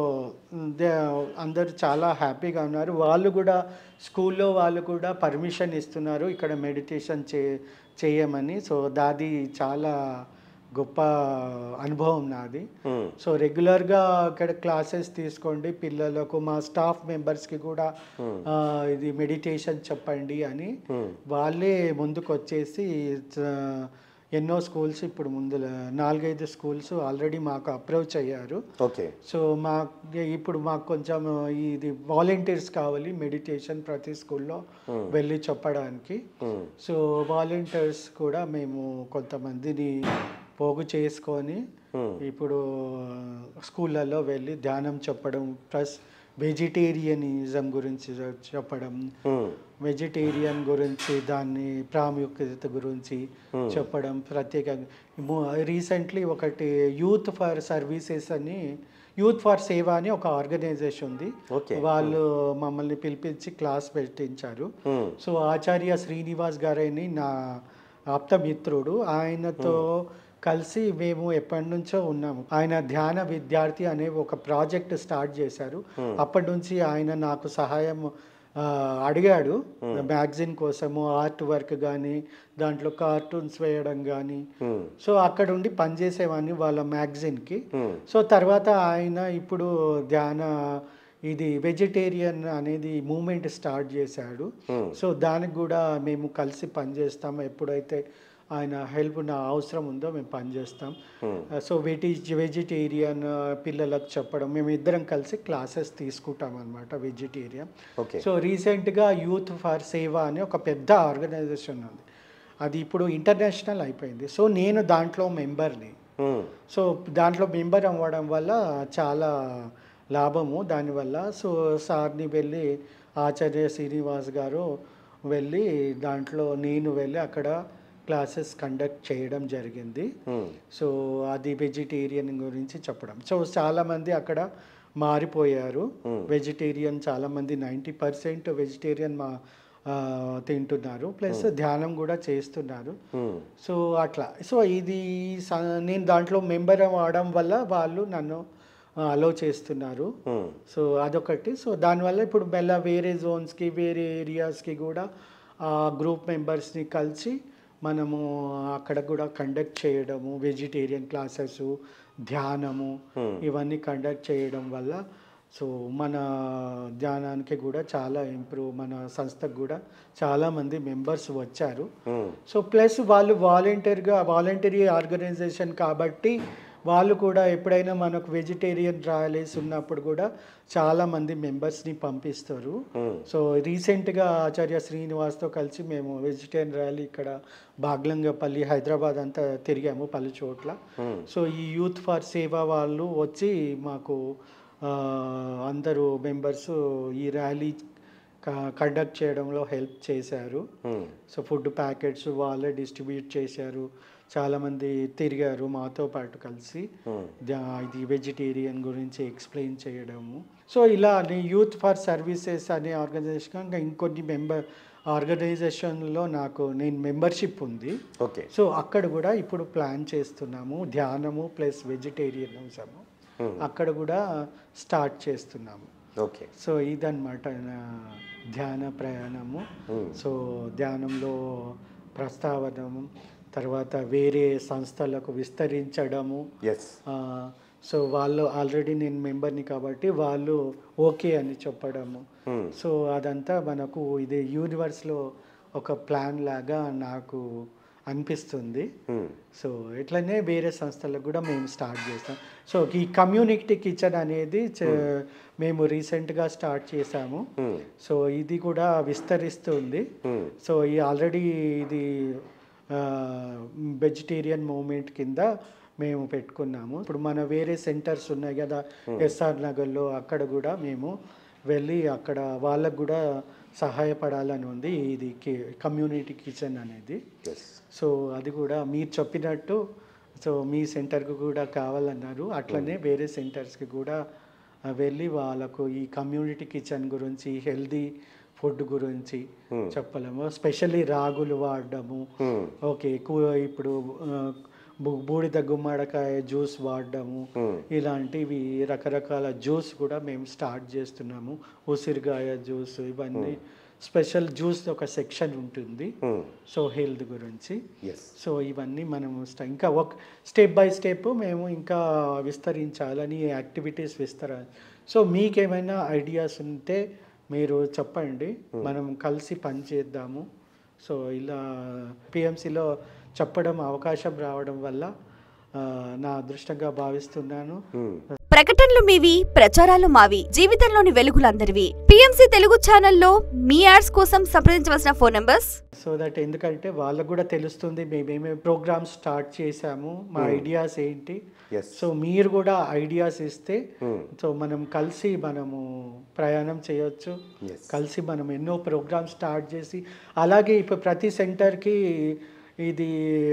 [SPEAKER 2] దే- అందరూ చాలా హ్యాపీగా ఉన్నారు వాళ్ళు కూడా స్కూల్లో వాళ్ళు కూడా పర్మిషన్ ఇస్తున్నారు ఇక్కడ మెడిటేషన్ చే చేయమని సో దాది చాలా గొప్ప అనుభవం నాది సో రెగ్యులర్గా ఇక్కడ క్లాసెస్ తీసుకోండి పిల్లలకు మా స్టాఫ్ మెంబర్స్కి కూడా ఆ, ఇది మెడిటేషన్ చెప్పండి అని వాళ్ళే ముందుకు వచ్చేసి చ- ఎన్నో స్కూల్స్ ఇప్పుడు ముందు నాలుగైదు స్కూల్స్ ఆల్రెడీ మాకు అప్రోచ్ అయ్యారు
[SPEAKER 1] ఓకే
[SPEAKER 2] సో మా ఇప్పుడు మాకు కొంచెం ఇది వాలంటీర్స్ కావాలి మెడిటేషన్ ప్రతి స్కూల్లో వెళ్ళి చెప్పడానికి
[SPEAKER 1] Hmm.
[SPEAKER 2] సో వాలంటీర్స్ కూడా మేము కొంతమందిని పోగు చేసుకొని ఇప్పుడు స్కూళ్ళల్లో వెళ్ళి ధ్యానం చెప్పడం ప్లస్ వెజిటేరియనిజం గురించి చెప్పడం
[SPEAKER 1] Hmm.
[SPEAKER 2] వెజిటేరియన్ గురించి దాన్ని ప్రాముఖ్యత గురించి చెప్పడం ప్రత్యేకంగా రీసెంట్లీ ఒకటి యూత్ ఫర్ సర్వీసెస్ అని యూత్ ఫర్ సేవ అని ఒక ఆర్గనైజేషన్ ఉంది
[SPEAKER 1] Okay.
[SPEAKER 2] వాళ్ళు మమ్మల్ని పిలిపించి క్లాస్ పెట్టించారు
[SPEAKER 1] Hmm.
[SPEAKER 2] సో ఆచార్య శ్రీనివాస్ గారని నా ఆప్తమిత్రుడు ఆయనతో కలిసి మేము ఎప్పటి నుంచో ఉన్నాము ఆయన ధ్యాన విద్యార్థి అనే ఒక ప్రాజెక్ట్ స్టార్ట్ చేశారు అప్పటి నుంచి ఆయన నాకు సహాయం ఆ, అడిగాడు మ్యాగజిన్ కోసము ఆర్ట్ వర్క్ కానీ దాంట్లో కార్టూన్స్ వేయడం కానీ
[SPEAKER 1] Hmm.
[SPEAKER 2] సో అక్కడ ఉండి పనిచేసేవాడిని వాళ్ళ మ్యాగజిన్కి
[SPEAKER 1] Hmm.
[SPEAKER 2] సో తర్వాత ఆయన ఇప్పుడు ధ్యాన ఇది వెజిటేరియన్ అనేది మూమెంట్ స్టార్ట్ చేశాడు
[SPEAKER 1] Hmm.
[SPEAKER 2] సో దానికి కూడా మేము కలిసి పనిచేస్తాం ఎప్పుడైతే ఆయన హెల్ప్ నా అవసరం ఉందో మేము పనిచేస్తాం సో వెటి వెజిటేరియన్ పిల్లలకు చెప్పడం మేము ఇద్దరం కలిసి క్లాసెస్ తీసుకుంటాం అనమాట వెజిటేరియన్
[SPEAKER 1] ఓకే
[SPEAKER 2] సో రీసెంట్గా యూత్ ఫర్ సేవ అని ఒక పెద్ద ఆర్గనైజేషన్ ఉంది అది ఇప్పుడు ఇంటర్నేషనల్ అయిపోయింది సో నేను దాంట్లో మెంబర్ని
[SPEAKER 1] Hmm.
[SPEAKER 2] సో దాంట్లో మెంబర్ అవ్వడం వల్ల చాలా లాభము దానివల్ల సో సార్ని వెళ్ళి ఆచార్య శ్రీనివాస్ గారు వెళ్ళి దాంట్లో నేను వెళ్ళి అక్కడ క్లాసెస్ కండక్ట్ చేయడం జరిగింది
[SPEAKER 1] Hmm.
[SPEAKER 2] సో అది వెజిటేరియన్ గురించి చెప్పడం సో చాలామంది అక్కడ మారిపోయారు వెజిటేరియన్ చాలామంది నైంటీ పర్సెంట్ వెజిటేరియన్ మా ఆ, తింటున్నారు ప్లస్ ధ్యానం కూడా చేస్తున్నారు
[SPEAKER 1] Hmm.
[SPEAKER 2] సో అట్లా సో ఇది స- నేను దాంట్లో మెంబర్ అవ్వడం వల్ల వాళ్ళు నన్ను అలో చేస్తున్నారు
[SPEAKER 1] Hmm.
[SPEAKER 2] సో అదొకటి సో దానివల్ల ఇప్పుడు మెల్ల వేరే జోన్స్కి వేరే ఏరియాస్కి కూడా ఆ గ్రూప్ మెంబర్స్ని కలిసి మనము అక్కడ కూడా కండక్ట్ చేయడము వెజిటేరియన్ క్లాసెస్ ధ్యానము ఇవన్నీ కండక్ట్ చేయడం వల్ల సో మన ధ్యానానికి కూడా చాలా ఇంప్రూవ్ మన సంస్థకు కూడా చాలామంది మెంబర్స్ వచ్చారు
[SPEAKER 1] Hmm.
[SPEAKER 2] సో ప్లస్ వాళ్ళు వాలంటీర్గా వాలంటరీ ఆర్గనైజేషన్ కాబట్టి వాళ్ళు కూడా ఎప్పుడైనా మనకు వెజిటేరియన్ ర్యాలీస్ ఉన్నప్పుడు కూడా చాలామంది మెంబర్స్ని పంపిస్తారు
[SPEAKER 1] Hmm.
[SPEAKER 2] సో రీసెంట్గా ఆచార్య శ్రీనివాస్తో కలిసి మేము వెజిటేరియన్ ర్యాలీ ఇక్కడ బాగ్లంగపల్లి హైదరాబాద్ అంతా తిరిగాము పలు చోట్ల
[SPEAKER 1] Hmm.
[SPEAKER 2] సో ఈ యూత్ ఫర్ సేవ వాళ్ళు వచ్చి మాకు ఆ, అందరూ మెంబర్స్ ఈ ర్యాలీ కండక్ట్ చేయడంలో హెల్ప్ చేశారు
[SPEAKER 1] Hmm.
[SPEAKER 2] సో ఫుడ్ ప్యాకెట్స్ వాళ్ళే డిస్ట్రిబ్యూట్ చేశారు చాలామంది తిరిగారు మాతో పాటు కలిసి
[SPEAKER 1] Hmm.
[SPEAKER 2] దా- ఇది వెజిటేరియన్ గురించి ఎక్స్ప్లెయిన్ చేయడము సో ఇలా యూత్ ఫర్ సర్వీసెస్ అనే ఆర్గనైజేషన్ ఇంకా ఇంకొన్ని మెంబర్ ఆర్గనైజేషన్లో నాకు నేను మెంబర్షిప్ ఉంది
[SPEAKER 1] ఓకే
[SPEAKER 2] సో అక్కడ కూడా ఇప్పుడు ప్లాన్ చేస్తున్నాము ధ్యానము ప్లస్ వెజిటేరియనిజము అక్కడ కూడా స్టార్ట్ చేస్తున్నాము
[SPEAKER 1] ఓకే
[SPEAKER 2] సో ఇదన్నమాట నా ధ్యాన ప్రయాణము సో ధ్యానంలో ప్రస్తావనము తర్వాత వేరే సంస్థలకు విస్తరించడము
[SPEAKER 1] ఎస్
[SPEAKER 2] ఆ, సో వాళ్ళు ఆల్రెడీ నేను మెంబర్ని కాబట్టి వాళ్ళు ఓకే అని చెప్పడము సో అదంతా మనకు ఇది యూనివర్స్లో ఒక ప్లాన్ లాగా నాకు అనిపిస్తుంది సో ఇట్లనే వేరే సంస్థలకు కూడా మేము స్టార్ట్ చేస్తాం సో ఈ కమ్యూనిటీ కిచెన్ అనేది చ- మేము రీసెంట్గా స్టార్ట్ చేసాము సో ఇది కూడా విస్తరిస్తుంది సో ఈ ఆల్రెడీ ఇది వెజిటేరియన్ మూమెంట్ కింద మేము పెట్టుకున్నాము ఇప్పుడు మన వేరే సెంటర్స్ ఉన్నాయి కదా ఎస్ఆర్ నగర్లో అక్కడ కూడా మేము వెళ్ళి అక్కడ వాళ్ళకు కూడా సహాయపడాలని ఉంది ఇది కమ్యూనిటీ కిచెన్ అనేది
[SPEAKER 1] ఎస్
[SPEAKER 2] సో అది కూడా మీరు చెప్పినట్టు సో మీ సెంటర్కి కూడా కావాలన్నారు అట్లనే వేరే సెంటర్స్కి కూడా ఆ, వెళ్ళి వాళ్ళకు ఈ కమ్యూనిటీ కిచెన్ గురించి హెల్దీ ఫుడ్ గురించి చెప్పలేము స్పెషల్లీ రాగులు వాడడము ఓకే ఎక్కువ ఇప్పుడు ఆ, బూ- బూడిద గుమ్మడికాయ జ్యూస్ వాడడము ఇలాంటివి రకరకాల జ్యూస్ కూడా మేము స్టార్ట్ చేస్తున్నాము ఉసిరికాయ జ్యూస్ ఇవన్నీ స్పెషల్ జ్యూస్ ఒక సెక్షన్ ఉంటుంది సో హెల్త్ గురించి
[SPEAKER 1] ఎస్
[SPEAKER 2] సో ఇవన్నీ మనం స్ట- ఇంకా ఒక స్టెప్ బై స్టెప్ మేము ఇంకా విస్తరించాలని యాక్టివిటీస్ విస్తర సో మీకేమైనా ఐడియాస్ ఉంటే మీరు చెప్పండి మనం కలిసి పని చేద్దాము సో ఇలా పిఎంసిలో చెప్పడం అవకాశం రావడం వల్ల ఆ, నా అదృష్టంగా భావిస్తున్నాను
[SPEAKER 1] మ్మ్.
[SPEAKER 3] ప్రకటనలు మీవి ప్రచారాలు మావి జీవితంలోని వెలుగులందరివి పిఎంసి తెలుగు ఛానల్లో మీ యాడ్స్ కోసం సంప్రదించవలసిన ఫోన్ నంబర్స్
[SPEAKER 2] సో దట్ ఎందుకంటే వాళ్ళకు కూడా తెలుస్తుంది మేమేమే ప్రోగ్రామ్స్ స్టార్ట్ చేశాము మా ఐడియాస్ ఏంటి
[SPEAKER 1] ఎస్
[SPEAKER 2] సో మీరు కూడా ఐడియాస్ ఇస్తే
[SPEAKER 1] మ్మ్.
[SPEAKER 2] సో మనం కలిసి మనము ప్రయాణం చేయొచ్చు
[SPEAKER 1] ఎస్
[SPEAKER 2] కలిసి మనం ఎన్నో ప్రోగ్రామ్స్ స్టార్ట్ చేసి అలాగే ఇప్పుడు ప్రతి సెంటర్కి ఇది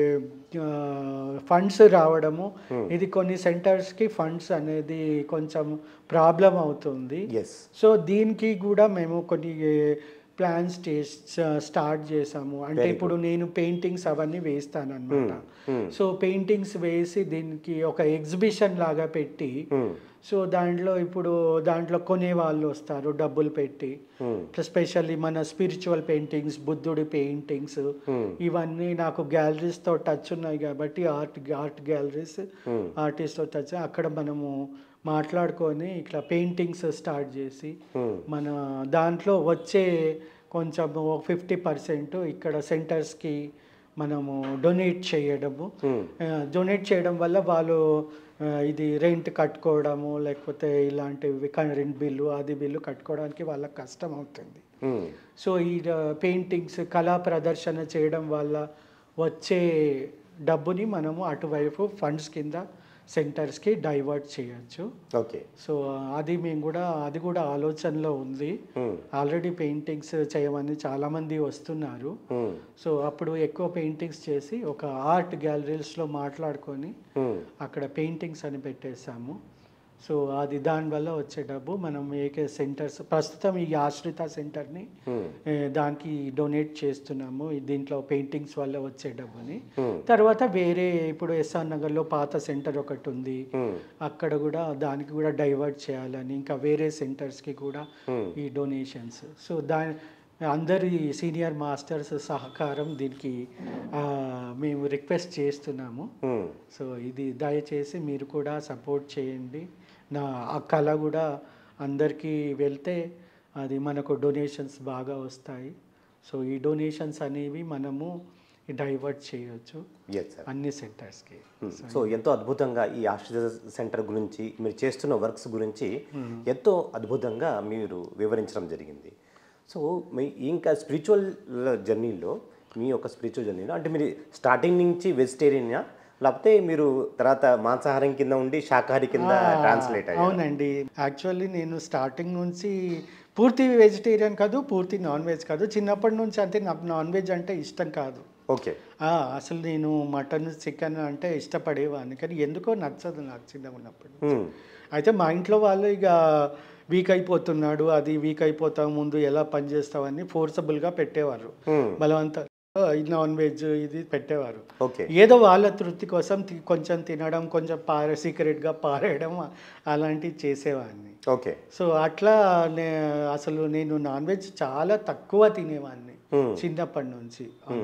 [SPEAKER 2] ఫండ్స్ రావడము ఇది కొన్ని సెంటర్స్కి ఫండ్స్ అనేది కొంచెం ప్రాబ్లం అవుతుంది
[SPEAKER 1] ఎస్
[SPEAKER 2] సో దీనికి కూడా మేము కొన్ని ప్లాన్స్ స్టార్ట్ చేసాము అంటే ఇప్పుడు నేను పెయింటింగ్స్ అవన్నీ వేస్తాను అనమాట సో పెయింటింగ్స్ వేసి దీనికి ఒక ఎగ్జిబిషన్ లాగా పెట్టి
[SPEAKER 1] మ్మ్.
[SPEAKER 2] సో దాంట్లో ఇప్పుడు దాంట్లో కొనే వాళ్ళు వస్తారు డబ్బులు పెట్టి
[SPEAKER 1] మ్మ్.
[SPEAKER 2] స్పెషల్లీ మన స్పిరిచువల్ పెయింటింగ్స్ బుద్ధుడి పెయింటింగ్స్
[SPEAKER 1] మ్మ్.
[SPEAKER 2] ఇవన్నీ నాకు గ్యాలరీస్తో టచ్ ఉన్నాయి కాబట్టి ఆర్ట్ ఆర్ట్ గ్యాలరీస్
[SPEAKER 1] మ్మ్.
[SPEAKER 2] ఆర్టిస్ట్తో టచ్ అక్కడ మనము మాట్లాడుకొని ఇట్లా పెయింటింగ్స్ స్టార్ట్ చేసి
[SPEAKER 1] మ్మ్.
[SPEAKER 2] మన దాంట్లో వచ్చే కొంచెం ఫిఫ్టీ పర్సెంట్ ఇక్కడ సెంటర్స్కి మనము డొనేట్ చేయడము
[SPEAKER 1] మ్మ్.
[SPEAKER 2] డొనేట్ చేయడం వల్ల వాళ్ళు ఆ, ఇది రెంట్ కట్టుకోవడము లేకపోతే ఇలాంటివి రెంట్ బిల్లు అది బిల్లు కట్టుకోవడానికి వాళ్ళకి కష్టం అవుతుంది
[SPEAKER 1] మ్మ్.
[SPEAKER 2] సో ఈ పెయింటింగ్స్ కళా ప్రదర్శన చేయడం వల్ల వచ్చే డబ్బుని మనము అటువైపు ఫండ్స్ కింద సెంటర్స్కి డైవర్ట్ చేయొచ్చు
[SPEAKER 1] ఓకే
[SPEAKER 2] సో అది మేము కూడా అది కూడా ఆలోచనలో ఉంది
[SPEAKER 1] మ్మ్.
[SPEAKER 2] ఆల్రెడీ పెయింటింగ్స్ చేయమని చాలామంది వస్తున్నారు
[SPEAKER 1] మ్మ్.
[SPEAKER 2] సో అప్పుడు ఎక్కువ పెయింటింగ్స్ చేసి ఒక ఆర్ట్ గ్యాలరీస్లో మాట్లాడుకొని
[SPEAKER 1] మ్మ్.
[SPEAKER 2] అక్కడ పెయింటింగ్స్ అని పెట్టేశాము సో అది దానివల్ల వచ్చే డబ్బు మనం ఏకే సెంటర్స్ ప్రస్తుతం ఈ ఆశ్రిత సెంటర్ని
[SPEAKER 1] మ్మ్.
[SPEAKER 2] ఏ, దానికి డొనేట్ చేస్తున్నాము ఈ దీంట్లో పెయింటింగ్స్ వల్ల వచ్చే డబ్బుని
[SPEAKER 1] మ్మ్.
[SPEAKER 2] తర్వాత వేరే ఇప్పుడు ఎస్ఆర్ నగర్లో పాత సెంటర్ ఒకటి ఉంది
[SPEAKER 1] మ్మ్.
[SPEAKER 2] అక్కడ కూడా దానికి కూడా డైవర్ట్ చేయాలని ఇంకా వేరే సెంటర్స్కి కూడా
[SPEAKER 1] మ్మ్.
[SPEAKER 2] ఈ డొనేషన్స్ సో దా అందరి సీనియర్ మాస్టర్స్ సహకారం దీనికి ఆ, మేము రిక్వెస్ట్ చేస్తున్నాము
[SPEAKER 1] మ్మ్.
[SPEAKER 2] సో ఇది దయచేసి మీరు కూడా సపోర్ట్ చేయండి నా ఆ కళ కూడా అందరికీ వెళ్తే అది మనకు డొనేషన్స్ బాగా వస్తాయి సో ఈ డొనేషన్స్ అనేవి మనము డైవర్ట్ చేయొచ్చు
[SPEAKER 1] ఎస్ సార్
[SPEAKER 2] అన్ని సెంటర్స్కి
[SPEAKER 1] సో ఎంతో అద్భుతంగా ఈ ఆశ్రిత సెంటర్ గురించి మీరు చేస్తున్న వర్క్స్ గురించి ఎంతో అద్భుతంగా మీరు వివరించడం జరిగింది సో మీ ఇంకా స్పిరిచువల్ జర్నీలో మీ యొక్క స్పిరిచువల్ జర్నీలో అంటే మీరు స్టార్టింగ్ నుంచి వెజిటేరియనా లేకపోతే మీరు తర్వాత మాంసాహారం కింద ఉండి శాకాహారి కింద ట్రాన్స్లేట్ అయ్యారు
[SPEAKER 2] అవునండి యాక్చువల్లీ నేను స్టార్టింగ్ నుంచి పూర్తి వెజిటేరియన్ కాదు పూర్తి నాన్ వెజ్ కాదు చిన్నప్పటి నుంచి అంటే నాకు నాన్ వెజ్ అంటే ఇష్టం కాదు
[SPEAKER 1] ఓకే
[SPEAKER 2] ఆ, అసలు నేను మటన్ చికెన్ అంటే ఇష్టపడేవాడిని కానీ ఎందుకో నచ్చదు నాకు చిన్నగా ఉన్నప్పుడు అయితే మా ఇంట్లో వాళ్ళు ఇక వీక్ అయిపోతున్నాడు అది వీక్ అయిపోతావు ముందు ఎలా పని చేస్తావని ఫోర్సబుల్గా పెట్టేవారు బలవంత నాన్ వెజ్ ఇది పెట్టేవారు
[SPEAKER 1] ఓకే
[SPEAKER 2] ఏదో వాళ్ళ తృప్తి కోసం తి- కొంచెం తినడం కొంచెం పారే సీక్రెట్గా పారేయడం అలాంటివి చేసేవాడిని
[SPEAKER 1] ఓకే
[SPEAKER 2] సో అట్లా నే అసలు నేను నాన్ వెజ్ చాలా తక్కువ తినేవాడిని
[SPEAKER 1] Hmm.
[SPEAKER 2] చిన్నప్పటి నుంచి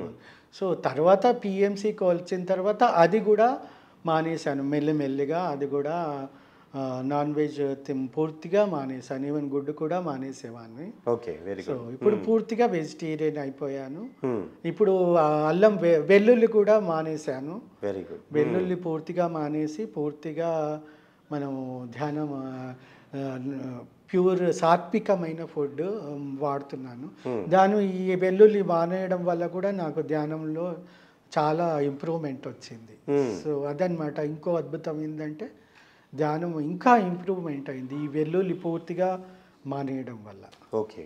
[SPEAKER 2] సో తర్వాత పిఎంసీకి వచ్చిన తర్వాత అది కూడా మానేశాను మెల్లిమెల్లిగా అది కూడా ఆ, నాన్ వెజ్ తిన్- పూర్తిగా మానేశాను ఈవెన్ గుడ్డు కూడా మానేసేవాడిని
[SPEAKER 1] ఓకే వెరీ
[SPEAKER 2] సో
[SPEAKER 1] గుడ్
[SPEAKER 2] ఇప్పుడు పూర్తిగా వెజిటేరియన్ అయిపోయాను ఇప్పుడు ఆ అల్లం వె- వెల్లుల్లి కూడా మానేశాను
[SPEAKER 1] వెరీ గుడ్
[SPEAKER 2] వెల్లుల్లి పూర్తిగా మానేసి పూర్తిగా మనము ధ్యానం ప్యూర్ సాత్వికమైన ఫుడ్ వాడుతున్నాను దాని ఈ వెల్లుల్లి మానేయడం వల్ల కూడా నాకు ధ్యానంలో చాలా ఇంప్రూవ్మెంట్ వచ్చింది సో అదనమాట ఇంకో అద్భుతం ఏంటంటే ధ్యానం ఇంకా ఇంప్రూవ్మెంట్ అయింది ఈ వెల్లుల్లి పూర్తిగా మానేయడం వల్ల
[SPEAKER 1] ఓకే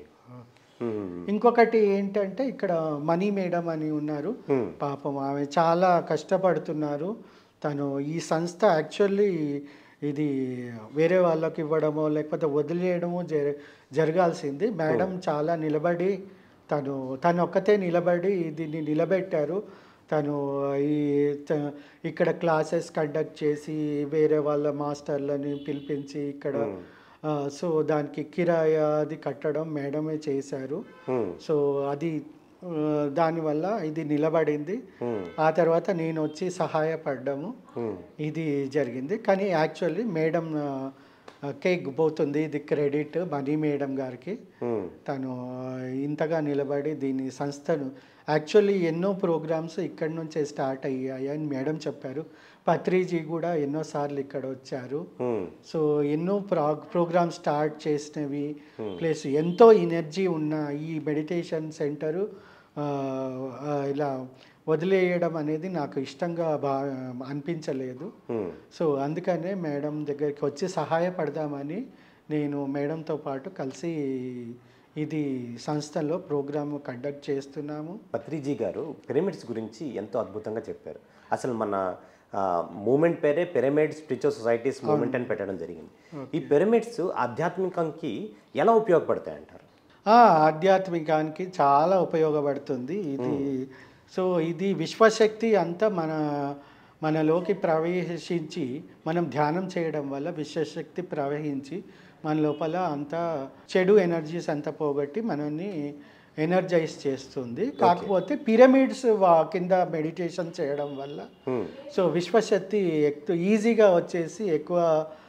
[SPEAKER 2] ఇంకొకటి ఏంటంటే ఇక్కడ మనీ మేడం అని ఉన్నారు పాపం ఆమె చాలా కష్టపడుతున్నారు తను ఈ సంస్థ యాక్చువల్లీ ఇది వేరే వాళ్ళకి ఇవ్వడమో లేకపోతే వదిలేయడమో జర జరగాల్సింది మేడం చాలా నిలబడి తను తను ఒక్కతే నిలబడి దీన్ని నిలబెట్టారు తను ఈ త- ఇక్కడ క్లాసెస్ కండక్ట్ చేసి వేరే వాళ్ళ మాస్టర్లని పిలిపించి ఇక్కడ ఆ, సో దానికి కిరాయి అది కట్టడం మేడమే చేశారు సో అది ఆ, దానివల్ల ఇది నిలబడింది ఆ తర్వాత నేను వచ్చి సహాయపడ్డము ఇది జరిగింది కానీ యాక్చువల్లీ మేడం ఆ, కేక్ పోతుంది ఇది క్రెడిట్ మనీ మేడం గారికి
[SPEAKER 1] Hmm.
[SPEAKER 2] తను ఇంతగా నిలబడి దీని సంస్థను యాక్చువల్లీ ఎన్నో ప్రోగ్రామ్స్ ఇక్కడి నుంచే స్టార్ట్ అయ్యాయి అని మేడం చెప్పారు పత్రిజీ కూడా ఎన్నోసార్లు ఇక్కడ వచ్చారు
[SPEAKER 1] Hmm.
[SPEAKER 2] సో ఎన్నో ప్రా ప్రోగ్రామ్ స్టార్ట్ చేసినవి ప్లస్ ఎంతో ఎనర్జీ ఉన్న ఈ మెడిటేషన్ సెంటరు ఇలా వదిలేయడం అనేది నాకు ఇష్టంగా బా అనిపించలేదు
[SPEAKER 1] Hmm.
[SPEAKER 2] సో అందుకనే మేడం దగ్గరికి వచ్చి సహాయపడదామని నేను మేడంతో పాటు కలిసి ఇది సంస్థలో ప్రోగ్రామ్ కండక్ట్ చేస్తున్నాము
[SPEAKER 1] పత్రిజీ గారు పిరమిడ్స్ గురించి ఎంతో అద్భుతంగా చెప్పారు అసలు మన మూమెంట్ పేరే పిరమిడ్ స్పిరిచువల్ సొసైటీస్ మూమెంట్ అని పెట్టడం జరిగింది ఈ పిరమిడ్స్ ఆధ్యాత్మికంకి ఎలా ఉపయోగపడతాయి అంటారు
[SPEAKER 2] ఆ, ఆధ్యాత్మికానికి చాలా ఉపయోగపడుతుంది ఇది సో ఇది విశ్వశక్తి అంతా మన మనలోకి ప్రవేశించి మనం ధ్యానం చేయడం వల్ల విశ్వశక్తి ప్రవహించి మన లోపల అంతా చెడు ఎనర్జీస్ అంతా పోగొట్టి మనల్ని ఎనర్జైజ్ చేస్తుంది కాకపోతే పిరమిడ్స్ కింద మెడిటేషన్ చేయడం వల్ల
[SPEAKER 1] Hmm.
[SPEAKER 2] సో విశ్వశక్తి ఎక్కువ ఈజీగా వచ్చేసి ఎక్కువ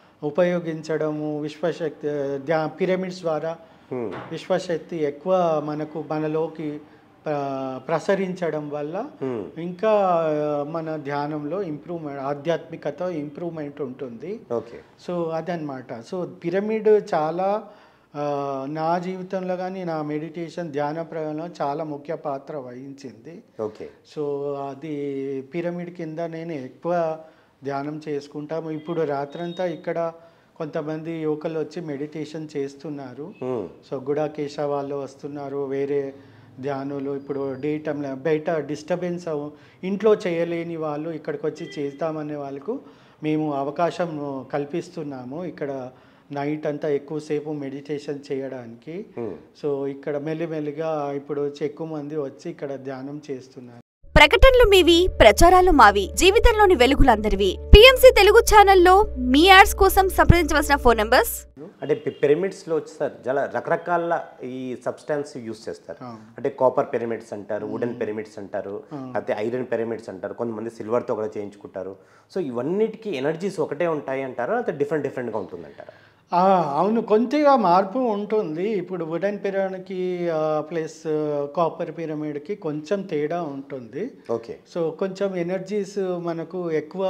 [SPEAKER 2] ఉపయోగించడము విశ్వశక్తి ధ్యా పిరమిడ్స్ ద్వారా
[SPEAKER 1] Hmm.
[SPEAKER 2] విశ్వశక్తి ఎక్కువ మనకు మనలోకి ప్ర- ప్రసరించడం వల్ల
[SPEAKER 1] Hmm.
[SPEAKER 2] ఇంకా మన ధ్యానంలో ఇంప్రూవ్మెంట్ ఆధ్యాత్మికత ఇంప్రూవ్మెంట్ ఉంటుంది
[SPEAKER 1] ఓకే
[SPEAKER 2] సో అదనమాట సో పిరమిడ్ చాలా ఆ, నా జీవితంలో కానీ నా మెడిటేషన్ ధ్యాన ప్రయాణంలో చాలా ముఖ్య పాత్ర వహించింది
[SPEAKER 1] ఓకే
[SPEAKER 2] సో అది పిరమిడ్ కింద నేను ఎక్కువ ధ్యానం చేసుకుంటాము ఇప్పుడు రాత్రంతా ఇక్కడ కొంతమంది యువకులు వచ్చి మెడిటేషన్ చేస్తున్నారు
[SPEAKER 1] Hmm.
[SPEAKER 2] సో గుడాకేశ వాళ్ళు వస్తున్నారు వేరే ధ్యానులు ఇప్పుడు డే టైంలో బయట డిస్టర్బెన్స్ అవ ఇంట్లో చేయలేని వాళ్ళు ఇక్కడికి వచ్చి చేద్దామనే వాళ్ళకు మేము అవకాశం కల్పిస్తున్నాము ఇక్కడ నైట్ అంతా ఎక్కువసేపు మెడిటేషన్ చేయడానికి
[SPEAKER 1] Hmm.
[SPEAKER 2] సో ఇక్కడ మెల్లిమెల్లిగా ఇప్పుడు వచ్చి ఎక్కువ మంది వచ్చి ఇక్కడ ధ్యానం చేస్తున్నారు
[SPEAKER 3] ప్రకటనలు మీవి ప్రచారాలు మావి జీవితంలోని వెలుగులందరివి పిఎంసి తెలుగు ఛానల్లో మీ యాడ్స్ కోసం సంప్రదించవలసిన ఫోన్ నంబర్స్
[SPEAKER 1] అంటే పి- పిరమిడ్స్లో వచ్చి సార్ చాలా రకరకాల ఈ సబ్స్టాన్స్ యూస్ చేస్తారు
[SPEAKER 2] అవును.
[SPEAKER 1] అంటే కాపర్ పిరమిడ్స్ అంటారు వుడెన్ పిరమిడ్స్ అంటారు అయితే ఐరన్ పిరమిడ్స్ అంటారు కొంతమంది సిల్వర్తో కూడా చేయించుకుంటారు సో ఇవన్నిటికీ ఎనర్జీస్ ఒకటే ఉంటాయి అంటారా అయితే డిఫరెంట్ డిఫరెంట్గా ఉంటుందంటారా
[SPEAKER 2] ఆ, అవును కొద్దిగా మార్పు ఉంటుంది ఇప్పుడు వుడెన్ పిరమిడ్కి ప్లస్ కాపర్ పిరమిడ్కి కొంచెం తేడా ఉంటుంది
[SPEAKER 1] ఓకే
[SPEAKER 2] సో కొంచెం ఎనర్జీస్ మనకు ఎక్కువ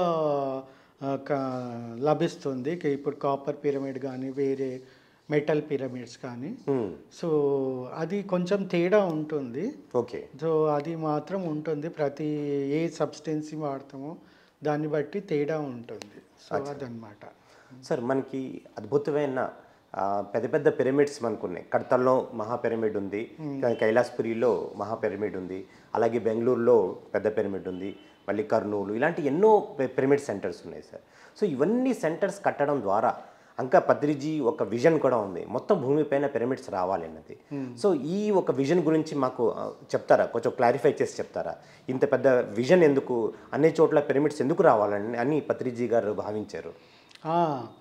[SPEAKER 2] ఆ, క- లభిస్తుంది కి ఇప్పుడు కాపర్ పిరమిడ్ కానీ వేరే మెటల్ పిరమిడ్స్ కానీ సో అది కొంచెం తేడా ఉంటుంది
[SPEAKER 1] ఓకే
[SPEAKER 2] సో అది మాత్రం ఉంటుంది ప్రతి ఏ సబ్స్టెన్సీ వాడతామో దాన్ని బట్టి తేడా ఉంటుంది సో అదనమాట
[SPEAKER 1] సార్ మనకి అద్భుతమైన ఆ, పెద్ద పెద్ద పిరమిడ్స్ మనకు ఉన్నాయి కడతల్లో మహా పిరమిడ్ ఉంది కైలాసపురిలో మహా పిరమిడ్ ఉంది అలాగే బెంగళూరులో పెద్ద పిరమిడ్ ఉంది మళ్ళీ కర్నూలు ఇలాంటి ఎన్నో పి- పిరమిడ్ సెంటర్స్ ఉన్నాయి సార్ సో ఇవన్నీ సెంటర్స్ కట్టడం ద్వారా ఇంకా పత్రిజీ ఒక విజన్ కూడా ఉంది మొత్తం భూమిపైన పిరమిడ్స్ రావాలి అన్నది సో ఈ ఒక విజన్ గురించి మాకు ఆ, చెప్తారా కొంచెం క్లారిఫై చేసి చెప్తారా ఇంత పెద్ద విజన్ ఎందుకు అన్ని చోట్ల పిరమిడ్స్ ఎందుకు రావాలని అని పత్రిజీ గారు భావించారు
[SPEAKER 2] ఆ,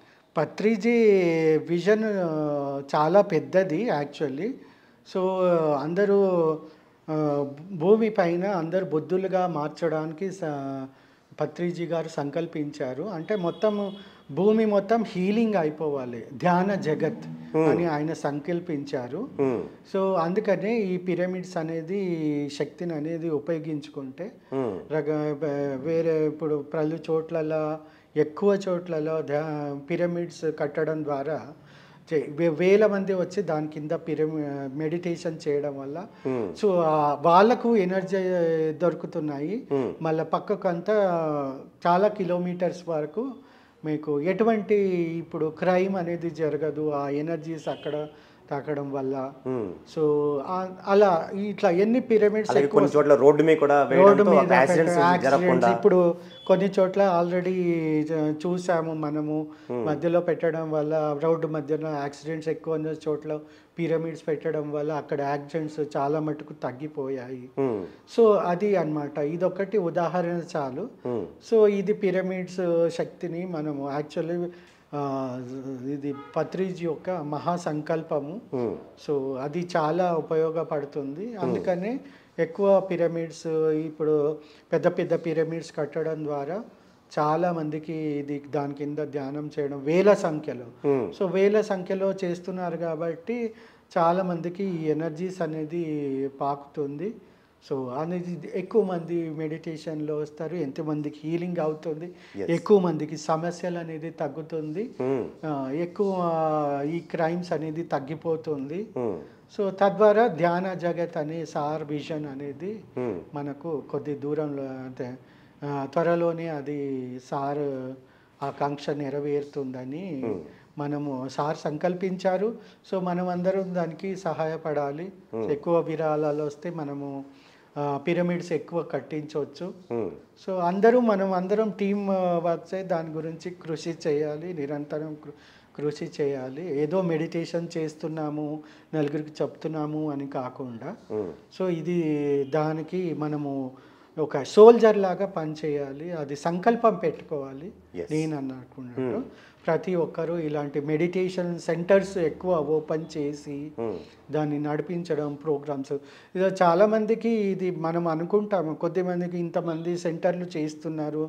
[SPEAKER 2] పత్రిజీ విజన్ ఆ, చాలా పెద్దది యాక్చువల్లీ సో అందరూ ఆ, భూమి పైన అందరు బుద్ధులుగా మార్చడానికి స- పత్రిజీ గారు సంకల్పించారు అంటే మొత్తం భూమి మొత్తం హీలింగ్ అయిపోవాలి ధ్యాన జగత్ అని ఆయన సంకల్పించారు
[SPEAKER 1] Hmm.
[SPEAKER 2] సో అందుకనే ఈ పిరమిడ్స్ అనేది ఈ శక్తిని అనేది ఉపయోగించుకుంటే
[SPEAKER 1] Hmm.
[SPEAKER 2] రక వేరే ఇప్పుడు పలు చోట్లలో ఎక్కువ చోట్లలో ధ్యా పిరమిడ్స్ కట్టడం ద్వారా చే- వే- వేల మంది వచ్చి దాని కింద పిరమి మెడిటేషన్ చేయడం వల్ల సో ఆ వాళ్ళకు ఎనర్జీ దొరుకుతున్నాయి
[SPEAKER 1] Hmm.
[SPEAKER 2] మళ్ళీ పక్కకంతా చాలా కిలోమీటర్స్ వరకు మీకు ఎటువంటి ఇప్పుడు క్రైమ్ అనేది జరగదు ఆ ఎనర్జీస్ అక్కడ తాకడం వల్ల
[SPEAKER 1] Hmm.
[SPEAKER 2] సో ఆ- అలా ఇట్లా ఎన్ని పిరమిడ్స్
[SPEAKER 1] అలాగే కొన్ని చోట్ల రోడ్డు మీద కూడా
[SPEAKER 2] రోడ్డు
[SPEAKER 1] వేయడంతో
[SPEAKER 2] మీద
[SPEAKER 1] యాక్సిడెంట్స్
[SPEAKER 2] పెట్ట-
[SPEAKER 1] జరగకుండా
[SPEAKER 2] accidents ఇప్పుడు కొన్ని చోట్ల ఆల్రెడీ చూసాము మనము మధ్యలో పెట్టడం వల్ల రోడ్డు మధ్యలో యాక్సిడెంట్స్ ఎక్కువ ఉన్న చోట్ల పిరమిడ్స్ పెట్టడం వల్ల అక్కడ యాక్సిడెంట్స్ చాలా మటుకు తగ్గిపోయాయి
[SPEAKER 1] Hmm.
[SPEAKER 2] సో అది అన్నమాట ఇదొకటి ఉదాహరణ చాలు
[SPEAKER 1] Hmm.
[SPEAKER 2] సో ఇది పిరమిడ్స్ శక్తిని మనము యాక్చువల్లీ ఇది పత్రిజ్ యొక్క మహాసంకల్పము
[SPEAKER 1] Hmm.
[SPEAKER 2] సో అది చాలా ఉపయోగపడుతుంది అందుకనే ఎక్కువ పిరమిడ్స్ ఇప్పుడు పెద్ద పెద్ద పిరమిడ్స్ కట్టడం ద్వారా చాలా మందికి ఇది దాని కింద ధ్యానం చేయడం వేల సంఖ్యలో
[SPEAKER 1] Hmm.
[SPEAKER 2] సో వేల సంఖ్యలో చేస్తున్నారు కాబట్టి చాలా మందికి ఈ ఎనర్జీస్ అనేది పాకుతుంది సో అనేది ఎక్కువ మంది మెడిటేషన్లో వస్తారు ఎంతమందికి హీలింగ్ అవుతుంది
[SPEAKER 1] Yes.
[SPEAKER 2] ఎక్కువ మందికి సమస్యలు అనేది తగ్గుతుంది
[SPEAKER 1] Hmm.
[SPEAKER 2] ఆ, ఎక్కువ ఈ క్రైమ్స్ అనేది తగ్గిపోతుంది
[SPEAKER 1] Hmm.
[SPEAKER 2] సో తద్వారా ధ్యాన జగత్ అనే సార్ విజన్ అనేది
[SPEAKER 1] Hmm.
[SPEAKER 2] మనకు కొద్ది దూరంలో అంటే ఆ, త్వరలోనే అది సార్ ఆకాంక్ష నెరవేరుతుందని మనము సార్ సంకల్పించారు సో మనం అందరం దానికి సహాయపడాలి ఎక్కువ విరాళాలు వస్తే మనము పిరమిడ్స్ ఎక్కువ కట్టించవచ్చు
[SPEAKER 1] Hmm.
[SPEAKER 2] సో అందరూ మనం అందరం టీమ్ వర్క్ చేసి దాని గురించి కృషి చేయాలి నిరంతరం కృ- కృషి చేయాలి ఏదో మెడిటేషన్ చేస్తున్నాము నలుగురికి చెప్తున్నాము అని కాకుండా
[SPEAKER 1] Hmm.
[SPEAKER 2] సో ఇది దానికి మనము ఒక సోల్జర్ లాగా పనిచేయాలి అది సంకల్పం పెట్టుకోవాలి
[SPEAKER 1] Yes.
[SPEAKER 2] నేను అనుకున్నట్టు ప్రతి ఒక్కరూ ఇలాంటి మెడిటేషన్ సెంటర్స్ ఎక్కువ ఓపెన్ చేసి
[SPEAKER 1] Hmm.
[SPEAKER 2] దాన్ని నడిపించడం ప్రోగ్రామ్స్ ఇది చాలామందికి ఇది మనం అనుకుంటాము కొద్దిమందికి ఇంతమంది సెంటర్లు చేస్తున్నారు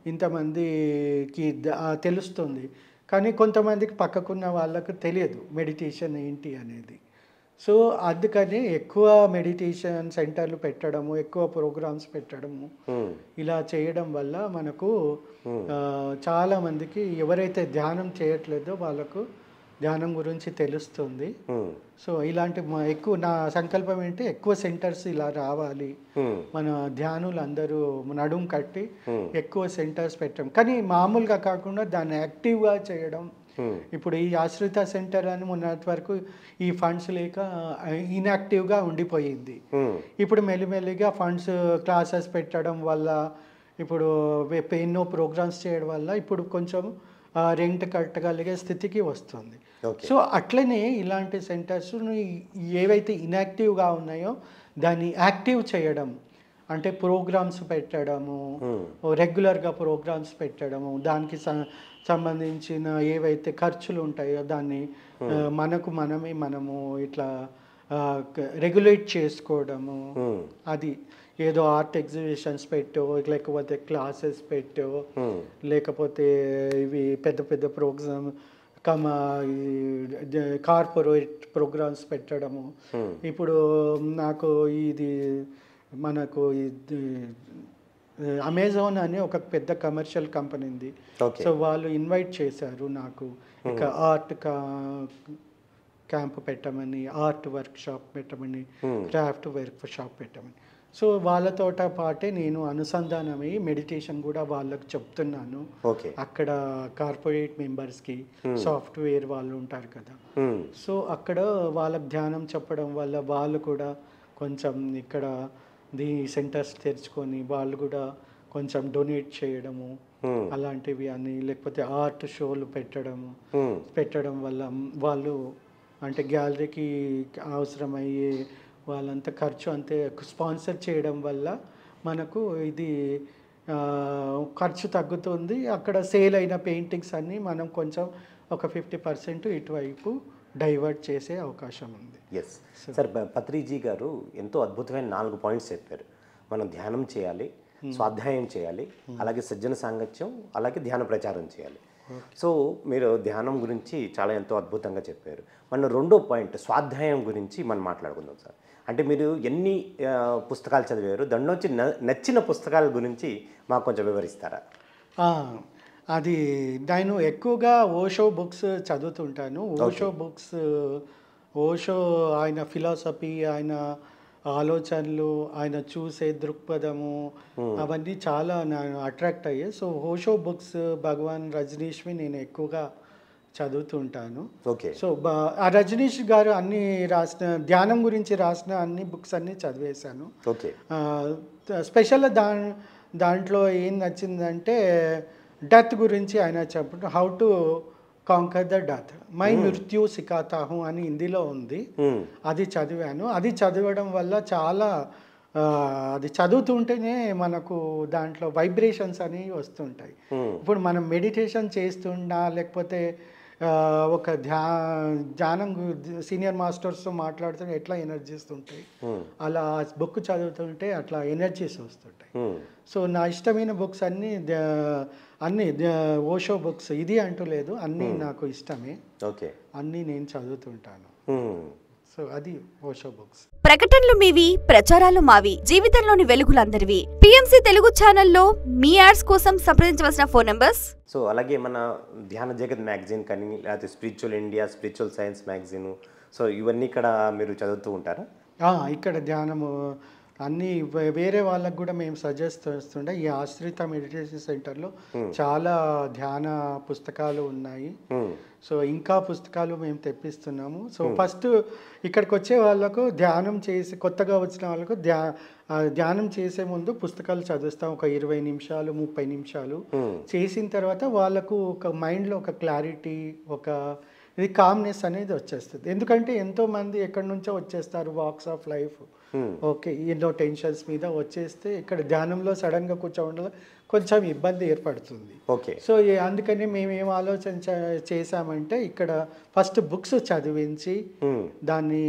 [SPEAKER 2] ఇంతమందికి ద- ఆ, తెలుస్తుంది కానీ కొంతమందికి పక్కకున్న వాళ్ళకు తెలియదు మెడిటేషన్ ఏంటి అనేది సో అందుకని ఎక్కువ మెడిటేషన్ సెంటర్లు పెట్టడము ఎక్కువ ప్రోగ్రామ్స్ పెట్టడము
[SPEAKER 1] Hmm.
[SPEAKER 2] ఇలా చేయడం వల్ల మనకు ఆ, చాలా మందికి ఎవరైతే ధ్యానం చేయట్లేదో వాళ్ళకు ధ్యానం గురించి తెలుస్తుంది
[SPEAKER 1] Hmm.
[SPEAKER 2] సో ఇలాంటి మ- ఎక్కువ నా సంకల్పం ఏంటి ఎక్కువ సెంటర్స్ ఇలా రావాలి
[SPEAKER 1] Hmm.
[SPEAKER 2] మన ధ్యానులు అందరూ నడుం కట్టి
[SPEAKER 1] Hmm.
[SPEAKER 2] ఎక్కువ సెంటర్స్ పెట్టడం కానీ మామూలుగా కాకుండా దాన్ని యాక్టివ్గా చేయడం
[SPEAKER 1] Hmm.
[SPEAKER 2] ఇప్పుడు ఈ ఆశ్రిత సెంటర్ అని మొన్నటి వరకు ఈ ఫండ్స్ లేక ఇన్యాక్టివ్గా ఉండిపోయింది
[SPEAKER 1] Hmm.
[SPEAKER 2] ఇప్పుడు మెల్లిమెల్లిగా ఫండ్స్ క్లాసెస్ పెట్టడం వల్ల ఇప్పుడు వే- ఎన్నో ప్రోగ్రామ్స్ చేయడం వల్ల ఇప్పుడు కొంచెం రెంట్ కట్టగలిగే స్థితికి వస్తుంది
[SPEAKER 1] Okay.
[SPEAKER 2] సో అట్లనే ఇలాంటి సెంటర్స్ ఏవైతే ఇన్యాక్టివ్గా ఉన్నాయో దాన్ని యాక్టివ్ చేయడం అంటే ప్రోగ్రామ్స్ పెట్టడము రెగ్యులర్గా ప్రోగ్రామ్స్ పెట్టడము దానికి సం- సంబంధించిన ఏవైతే ఖర్చులు ఉంటాయో దాన్ని ఆ, మనకు మనమే మనము ఇట్లా రెగ్యులేట్ చేసుకోవడము
[SPEAKER 1] Hmm.
[SPEAKER 2] అది ఏదో ఆర్ట్ ఎగ్జిబిషన్స్ పెట్టో లేకపోతే క్లాసెస్ పెట్టో
[SPEAKER 1] Hmm.
[SPEAKER 2] లేకపోతే ఇవి పెద్ద పెద్ద ప్రోగ్రామ్ కమ కార్పొరేట్ ప్రోగ్రామ్స్ పెట్టడము
[SPEAKER 1] Hmm.
[SPEAKER 2] ఇప్పుడు నాకు ఇది మనకు ఇది అమెజాన్ అని ఒక పెద్ద కమర్షియల్ కంపెనీ ఉంది
[SPEAKER 1] Okay.
[SPEAKER 2] సో వాళ్ళు ఇన్వైట్ చేశారు నాకు ఇక ఆర్ట్ క్యాంప్ పెట్టమని ఆర్ట్ వర్క్ షాప్ పెట్టమని
[SPEAKER 1] Hmm.
[SPEAKER 2] క్రాఫ్ట్ వర్క్ షాప్ పెట్టమని సో వాళ్ళతోట పాటే నేను అనుసంధానమై మెడిటేషన్ కూడా వాళ్ళకి చెప్తున్నాను
[SPEAKER 1] ఓకే
[SPEAKER 2] అక్కడ కార్పొరేట్ మెంబర్స్కి సాఫ్ట్వేర్ వాళ్ళు ఉంటారు కదా
[SPEAKER 1] Hmm.
[SPEAKER 2] సో అక్కడ వాళ్ళకి ధ్యానం చెప్పడం వల్ల వాళ్ళు కూడా కొంచెం ఇక్కడ దీ సెంటర్స్ తెరుచుకొని వాళ్ళు కూడా కొంచెం డొనేట్ చేయడము
[SPEAKER 1] Hmm.
[SPEAKER 2] అలాంటివి అని లేకపోతే ఆర్ట్ షోలు పెట్టడము
[SPEAKER 1] Hmm.
[SPEAKER 2] పెట్టడం వల్ల వాళ్ళు అంటే గ్యాలరీకి అవసరమయ్యే వాళ్ళంతా ఖర్చు అంతే స్పాన్సర్ చేయడం వల్ల మనకు ఇది ఆ, ఖర్చు తగ్గుతుంది అక్కడ సేల్ అయిన పెయింటింగ్స్ అన్నీ మనం కొంచెం ఒక ఫిఫ్టీ పర్సెంట్ ఇటువైపు డైవర్ట్ చేసే అవకాశం ఉంది
[SPEAKER 1] ఎస్ సార్ ప- పత్రిజీ గారు ఎంతో అద్భుతమైన నాలుగు పాయింట్స్ చెప్పారు మనం ధ్యానం చేయాలి స్వాధ్యాయం చేయాలి అలాగే సజ్జన సాంగత్యం అలాగే ధ్యాన ప్రచారం చేయాలి సో మీరు ధ్యానం గురించి చాలా ఎంతో అద్భుతంగా చెప్పారు మన రెండో పాయింట్ స్వాధ్యాయం గురించి మనం మాట్లాడుకుందాం సార్ అంటే మీరు ఎన్ని ఆ, పుస్తకాలు చదివారు దానిలోంచి న- నచ్చిన పుస్తకాల గురించి మాకు కొంచెం వివరిస్తారా
[SPEAKER 2] ఆ, అది నేను ఎక్కువగా ఓషో బుక్స్ చదువుతుంటాను ఓషో బుక్స్ ఓషో ఆయన ఫిలాసఫీ ఆయన ఆలోచనలు ఆయన చూసే దృక్పథము అవన్నీ చాలా నేను అట్రాక్ట్ అయ్యాయి సో ఓషో బుక్స్ భగవాన్ రజనీష్వి నేను ఎక్కువగా చదువుతుంటాను
[SPEAKER 1] ఓకే
[SPEAKER 2] సో బ- ఆ రజనీష్ గారు అన్ని రాసిన ధ్యానం గురించి రాసిన అన్ని బుక్స్ అన్ని చదివేశాను
[SPEAKER 1] ఓకే
[SPEAKER 2] స్పెషల్ దా దాంట్లో ఏం నచ్చిందంటే డెత్ గురించి ఆయన చెప్పడం how to conquer the death మై మృత్యు సికాతాహు అని హిందీలో ఉంది
[SPEAKER 1] Hmm.
[SPEAKER 2] అది చదివాను అది చదవడం వల్ల చాలా ఆ, అది చదువుతుంటేనే మనకు దాంట్లో వైబ్రేషన్స్ అనేవి వస్తుంటాయి
[SPEAKER 1] Hmm.
[SPEAKER 2] ఇప్పుడు మనం మెడిటేషన్ చేస్తున్నా లేకపోతే ఆ, ఒక ధ్యా ధ్యానం సీనియర్ మాస్టర్స్తో మాట్లాడుతుంటే ఎట్లా ఎనర్జీస్ ఉంటాయి
[SPEAKER 1] Hmm.
[SPEAKER 2] అలా బుక్ చదువుతుంటే అట్లా ఎనర్జీస్ వస్తుంటాయి
[SPEAKER 1] Hmm.
[SPEAKER 2] సో నా ఇష్టమైన బుక్స్ అన్నీ ద- అన్ని ఓషో బుక్స్ ఇది అంటూ లేదు అన్నీ నాకు ఇష్టమే
[SPEAKER 1] ఓకే
[SPEAKER 2] అన్నీ నేను చదువుతుంటాను
[SPEAKER 1] మ్మ్.
[SPEAKER 2] సో అది ఓషో బుక్స్
[SPEAKER 3] ప్రకటనలు మీవి ప్రచారాలు మావి జీవితంలోని వెలుగులందరివి పిఎంసి తెలుగు ఛానల్లో మీ యాడ్స్ కోసం సంప్రదించవలసిన ఫోన్ నంబర్స్
[SPEAKER 1] సో అలాగే మన ధ్యాన జగత్ మ్యాగజైన్ కానీ లేకపోతే spiritual India spiritual science magazine so ఇవన్నీ ఇక్కడ మీరు చదువుతూ ఉంటారా
[SPEAKER 2] ఆ, ఇక్కడ ధ్యానము అన్ని వే- వేరే వాళ్ళకు కూడా మేము సజెస్ట్ చేస్తుండే ఈ ఆశ్రిత మెడిటేషన్ సెంటర్లో చాలా ధ్యాన పుస్తకాలు ఉన్నాయి
[SPEAKER 1] మ్మ్.
[SPEAKER 2] సో ఇంకా పుస్తకాలు మేము తెప్పిస్తున్నాము సో ఫస్ట్ ఇక్కడికి వచ్చే వాళ్ళకు ధ్యానం చేసి కొత్తగా వచ్చిన వాళ్ళకు ధ్యా ఆ, ధ్యానం చేసే ముందు పుస్తకాలు చదువుస్తాం ఒక ఇరవై నిమిషాలు ముప్పై నిమిషాలు చేసిన తర్వాత వాళ్ళకు ఒక మైండ్లో ఒక క్లారిటీ ఒక ఇది కామ్నెస్ అనేది వచ్చేస్తుంది ఎందుకంటే ఎంతో మంది ఎక్కడి నుంచో వచ్చేస్తారు వాక్స్ ఆఫ్ లైఫ్ ఓకే ఎన్నో టెన్షన్స్ మీద వచ్చేస్తే ఇక్కడ ధ్యానంలో సడన్గా కూర్చోవడం కొంచెం ఇబ్బంది ఏర్పడుతుంది
[SPEAKER 1] ఓకే
[SPEAKER 2] సో ఈ- అందుకని మేము ఏం ఆలోచన చే- చేశామంటే ఇక్కడ ఫస్ట్ బుక్స్ చదివించి
[SPEAKER 1] మ్మ్.
[SPEAKER 2] దాన్ని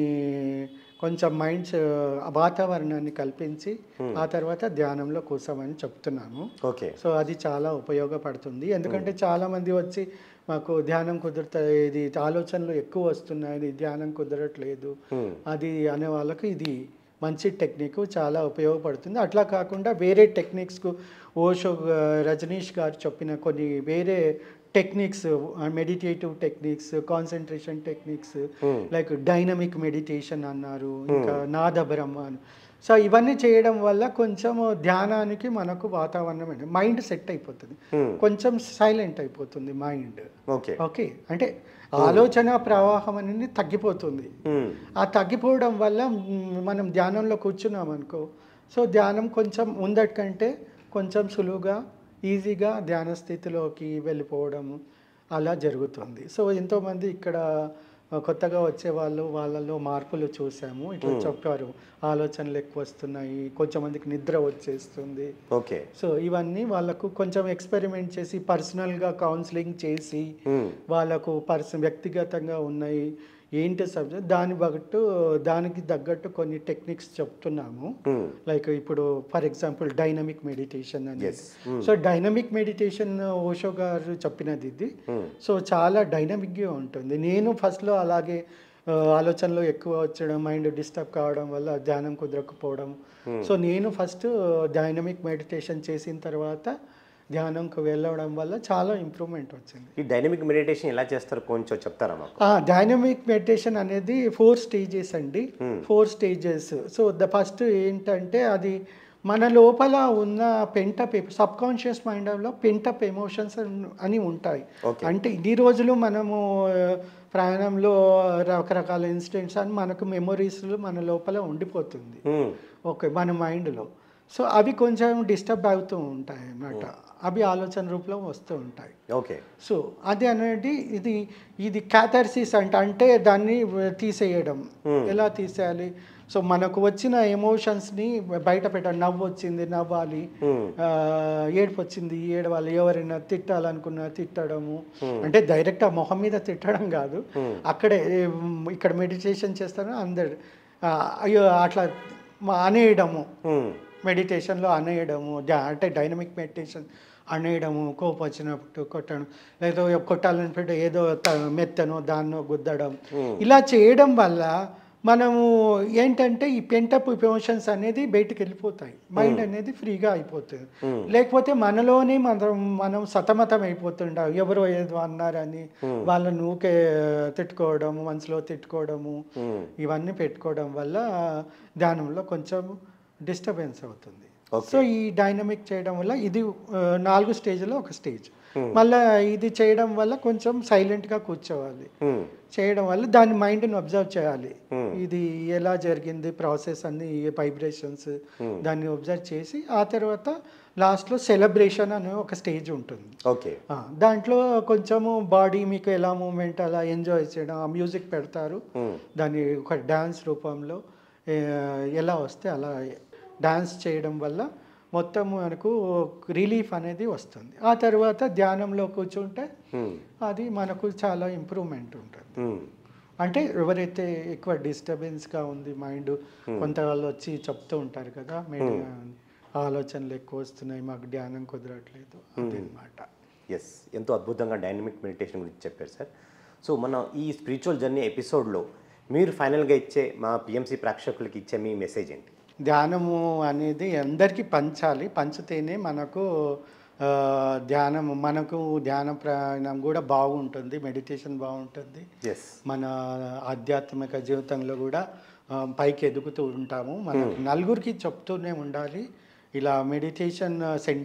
[SPEAKER 2] కొంచెం మైండ్స్ వాతావరణాన్ని కల్పించి ఆ తర్వాత ధ్యానంలో కూర్చోమని చెప్తున్నాము
[SPEAKER 1] ఓకే
[SPEAKER 2] సో అది చాలా ఉపయోగపడుతుంది ఎందుకంటే చాలా మంది వచ్చి మాకు ధ్యానం కుదురుతా ఇది ఆలోచనలు ఎక్కువ వస్తున్నాయి ఇది ధ్యానం కుదరట్లేదు
[SPEAKER 1] మ్మ్.
[SPEAKER 2] అది అనే వాళ్ళకు ఇది మంచి టెక్నిక్ చాలా ఉపయోగపడుతుంది అట్లా కాకుండా వేరే టెక్నిక్స్కు ఓషో ఆ, రజనీష్ గారు చెప్పిన కొన్ని వేరే techniques meditative techniques concentration techniques like dynamic meditation అన్నారు ఇంకా నాద బ్రహ్మ అని సో ఇవన్నీ చేయడం వల్ల కొంచెం ధ్యానానికి మనకు వాతావరణం మైండ్ సెట్ అయిపోతుంది కొంచెం సైలెంట్ అయిపోతుంది మైండ్
[SPEAKER 1] ఓకే
[SPEAKER 2] ఓకే అంటే ఆలోచన ప్రవాహం అనేది తగ్గిపోతుంది
[SPEAKER 1] మ్మ్.
[SPEAKER 2] ఆ తగ్గిపోవడం వల్ల మ్, మనం ధ్యానంలో కూర్చున్నాం అనుకో సో ధ్యానం కొంచెం ముందటికంటే కొంచెం సులువుగా ఈజీగా ధ్యాన స్థితిలోకి వెళ్ళిపోవడం అలా జరుగుతుంది సో ఎంతోమంది ఇక్కడ ఆ, కొత్తగా వచ్చే వాళ్ళు వాళ్ళలో మార్పులు చూసాము ఇట్లా చెప్పారు ఆలోచనలు ఎక్కువ వస్తున్నాయి కొంచెం మందికి నిద్ర వచ్చేస్తుంది
[SPEAKER 1] ఓకే
[SPEAKER 2] సో ఇవన్నీ వాళ్ళకు కొంచెం ఎక్స్పెరిమెంట్ చేసి పర్సనల్గా కౌన్సిలింగ్ చేసి
[SPEAKER 1] మ్మ్.
[SPEAKER 2] వాళ్ళకు పర్సన్ వ్యక్తిగతంగా ఉన్నాయి ఏంటి సబ్జెక్ట్ దాని బగట్టు దానికి తగ్గట్టు కొన్ని టెక్నిక్స్ చెప్తున్నాము
[SPEAKER 1] మ్మ్.
[SPEAKER 2] లైక్ ఇప్పుడు ఫర్ ఎగ్జాంపుల్ డైనమిక్ మెడిటేషన్ అనేది
[SPEAKER 1] Yes.
[SPEAKER 2] So dynamic meditation Osho గారు చెప్పినది ఇది
[SPEAKER 1] మ్మ్.
[SPEAKER 2] సో చాలా డైనమిక్గా ఉంటుంది నేను ఫస్ట్లో అలాగే ఆ, ఆలోచనలు ఎక్కువ వచ్చడం మైండ్ డిస్టర్బ్ కావడం వల్ల ధ్యానం కుదరకపోవడం సో నేను ఫస్ట్ డైనమిక్ మెడిటేషన్ చేసిన తర్వాత ధ్యానంకు వెళ్ళడం వల్ల చాలా ఇంప్రూవ్మెంట్ వచ్చింది
[SPEAKER 1] ఈ డైనమిక్ మెడిటేషన్ ఎలా చేస్తారు కొంచెం చెప్తారా మాకు
[SPEAKER 2] డైనమిక్ మెడిటేషన్ అనేది ఫోర్ స్టేజెస్ అండి four stages so the first ఏంటంటే అది మన లోపల ఉన్న పెంటప్ సబ్ కాన్షియస్ మైండ్లో పెంటప్ ఎమోషన్స్ అని ఉంటాయి
[SPEAKER 1] Okay.
[SPEAKER 2] అంటే ఇన్ని రోజులు మనము ఆ, ప్రయాణంలో రకరకాల ఇన్సిడెంట్స్ అని మనకు మెమొరీస్లో మన లోపల ఉండిపోతుంది
[SPEAKER 1] మ్మ్.
[SPEAKER 2] ఓకే మన మైండ్లో సో అవి కొంచెం డిస్టర్బ్ అవుతూ ఉంటాయి అన్నమాట అవి ఆలోచన రూపంలో వస్తూ ఉంటాయి
[SPEAKER 1] ఓకే
[SPEAKER 2] సో అది అనేది ఇది ఇది క్యాథర్సిస్ అంటే అంటే దాన్ని తీసేయడం ఎలా తీసేయాలి సో మనకు వచ్చిన ఎమోషన్స్ని బయట పెట్టాలి నవ్వు వచ్చింది నవ్వాలి ఆ, ఏడుపు వచ్చింది ఏడవాలి ఎవరైనా తిట్టాలనుకున్నా తిట్టడము అంటే డైరెక్ట్ ఆ మొహం మీద తిట్టడం కాదు అక్కడే ఉమ్, ఇక్కడ మెడిటేషన్ చేస్తాను అందరు ఆ, అయ్యో అట్లా మా- అనేయడము
[SPEAKER 1] మ్మ్.
[SPEAKER 2] మెడిటేషన్లో అనేయడము డా- అంటే డైనమిక్ మెడిటేషన్ అనేయడము కోపం వచ్చినప్పుడు కొట్టడం లేదా కొట్టాలనుకుంటే ఏదో త- మెత్తనో దాన్నో గుద్దడం ఇలా చేయడం వల్ల మనము ఏంటంటే ఈ పెంటప్ ఎమోషన్స్ అనేది బయటికి వెళ్ళిపోతాయి మైండ్ అనేది ఫ్రీగా అయిపోతుంది లేకపోతే మనలోనే మనం మనం సతమతం అయిపోతుంటాం ఎవరో ఏదో అన్నారని వాళ్ళని ఊకే తిట్టుకోవడము మనసులో తిట్టుకోవడము ఇవన్నీ పెట్టుకోవడం వల్ల ధ్యానంలో కొంచెం డిస్టర్బెన్స్ అవుతుంది సో ఈ డైనమిక్ చేయడం వల్ల ఇది ఆ, నాలుగు స్టేజ్లో ఒక స్టేజ్ మళ్ళీ ఇది చేయడం వల్ల కొంచెం సైలెంట్గా కూర్చోవాలి
[SPEAKER 1] మ్మ్.
[SPEAKER 2] చేయడం వల్ల దాని మైండ్ని అబ్జర్వ్ చేయాలి ఇది ఎలా జరిగింది ప్రాసెస్ అన్ని వైబ్రేషన్స్ దాన్ని అబ్జర్వ్ చేసి ఆ తర్వాత లాస్ట్లో సెలబ్రేషన్ అనే ఒక స్టేజ్ ఉంటుంది
[SPEAKER 1] ఓకే
[SPEAKER 2] ఆ, దాంట్లో కొంచెము బాడీ మీకు ఎలా మూమెంట్ అలా ఎంజాయ్ చేయడం ఆ మ్యూజిక్ పెడతారు
[SPEAKER 1] మ్మ్.
[SPEAKER 2] దాన్ని ఒక డ్యాన్స్ రూపంలో ఏ, ఎలా వస్తే అలా డ్యాన్స్ చేయడం వల్ల మొత్తం మనకు రిలీఫ్ అనేది వస్తుంది ఆ తర్వాత ధ్యానంలో కూర్చుంటే
[SPEAKER 1] మ్మ్.
[SPEAKER 2] అది మనకు చాలా ఇంప్రూవ్మెంట్ ఉంటుంది
[SPEAKER 1] మ్మ్.
[SPEAKER 2] అంటే ఎవరైతే ఎక్కువ డిస్టర్బెన్స్గా ఉంది మైండ్ కొంత వాళ్ళు వచ్చి చెప్తూ ఉంటారు కదా మెడి ఆలోచనలు ఎక్కువ వస్తున్నాయి మాకు ధ్యానం కుదరట్లేదు అదనమాట
[SPEAKER 1] ఎస్ ఎంతో అద్భుతంగా డైనమిక్ మెడిటేషన్ గురించి చెప్పారు సార్ సో మన ఈ స్పిరిచువల్ జర్నీ ఎపిసోడ్లో మీరు ఫైనల్గా ఇచ్చే మా పిఎంసి ప్రేక్షకులకి ఇచ్చే మీ మెసేజ్ ఏంటి
[SPEAKER 2] ధ్యానము అనేది అందరికీ పంచాలి పంచితేనే మనకు ఆ, ధ్యానం మనకు ధ్యాన ప్రయాణం కూడా బాగుంటుంది మెడిటేషన్ బాగుంటుంది
[SPEAKER 1] ఎస్
[SPEAKER 2] మన ఆధ్యాత్మిక జీవితంలో కూడా ఆ, పైకి ఎదుగుతూ ఉంటాము మన నలుగురికి చెప్తూనే ఉండాలి ఇలా మెడిటేషన్ సెంట్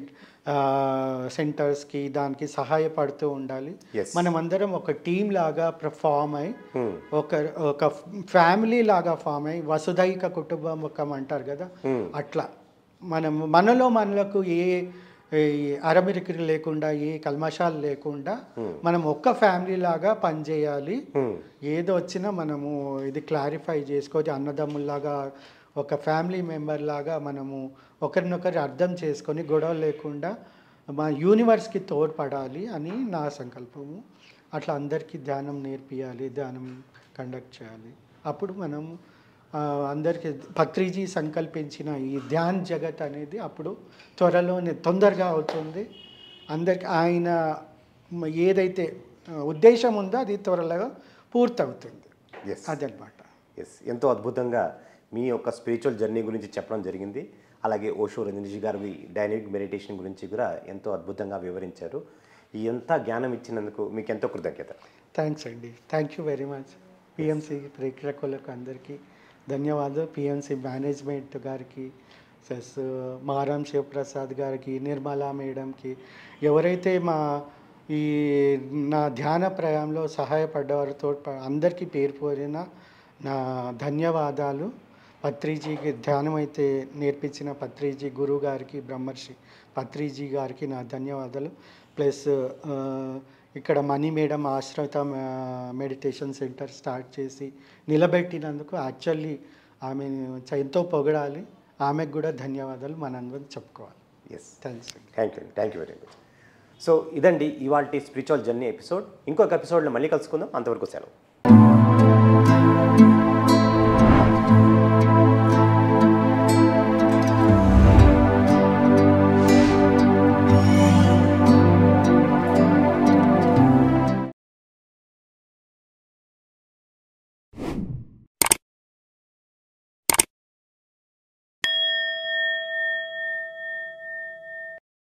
[SPEAKER 2] సెంటర్స్కి దానికి సహాయపడుతూ ఉండాలి
[SPEAKER 1] Yes.
[SPEAKER 2] మనం అందరం ఒక టీం లాగా ఫామ్ అయి ఒక ఒక ఫ్యామిలీ లాగా ఫామ్ అయి వసుధైక కుటుంబకం అంటారు కదా అట్లా మనం మనలో మనలకు ఏ ఏ అరమిరికిరి లేకుండా ఏ కల్మషాలు లేకుండా మనం ఒక్క ఫ్యామిలీ లాగా పనిచేయాలి ఏది వచ్చినా మనము ఇది క్లారిఫై చేసుకోవచ్చు అన్నదమ్ముల్లాగా ఒక ఫ్యామిలీ మెంబర్ లాగా మనము ఒకరినొకరు అర్థం చేసుకొని గొడవ లేకుండా మా యూనివర్స్కి తోడ్పడాలి అని నా సంకల్పము అట్లా అందరికీ ధ్యానం నేర్పియాలి ధ్యానం కండక్ట్ చేయాలి అప్పుడు మనం ఆ, అందరికీ పత్రిజీ సంకల్పించిన ఈ ధ్యాన్ జగత్ అనేది అప్పుడు త్వరలోనే తొందరగా అవుతుంది అందరికి ఆయన మ- ఏదైతే ఆ, ఉద్దేశం ఉందో అది త్వరలో పూర్తవుతుంది
[SPEAKER 1] ఎస్
[SPEAKER 2] అదనమాట
[SPEAKER 1] ఎస్ ఎంతో అద్భుతంగా మీ యొక్క స్పిరిచువల్ జర్నీ గురించి చెప్పడం జరిగింది అలాగే ఓషో రంజనీష్ గారి డైనమిక్ మెడిటేషన్ గురించి కూడా ఎంతో అద్భుతంగా వివరించారు ఈ ఎంత జ్ఞానం ఇచ్చినందుకు మీకు ఎంతో కృతజ్ఞత
[SPEAKER 2] థ్యాంక్స్ అండి thank you very much PMC ప్రేక్షకులకు అందరికీ ధన్యవాదాలు పిఎంసి మేనేజ్మెంట్ గారికి ప్లస్ మారాం శివప్రసాద్ గారికి నిర్మలా మేడంకి ఎవరైతే మా ఈ నా ధ్యాన ప్రయాణంలో సహాయపడ్డవారితో అందరికీ పేరు పోరిన నా ధన్యవాదాలు పత్రిజీకి ధ్యానం అయితే నేర్పించిన పత్రిజీ గురువు గారికి బ్రహ్మర్షి పత్రిజీ గారికి నా ధన్యవాదాలు ప్లస్ ఆ, ఇక్కడ Mani madam Ashrita meditation centre start చేసి నిలబెట్టినందుకు యాక్చువల్లీ ఆమె ఎంతో పొగడాలి ఆమెకు కూడా ధన్యవాదాలు మనందరం చెప్పుకోవాలి
[SPEAKER 1] ఎస్
[SPEAKER 2] థ్యాంక్స్ అండి
[SPEAKER 1] thank you thank you very much so ఇదండి ఇవాళ స్పిరిచువల్ జర్నీ ఎపిసోడ్ ఇంకొక ఎపిసోడ్లో మళ్ళీ కలుసుకుందాం అంతవరకు సెలవు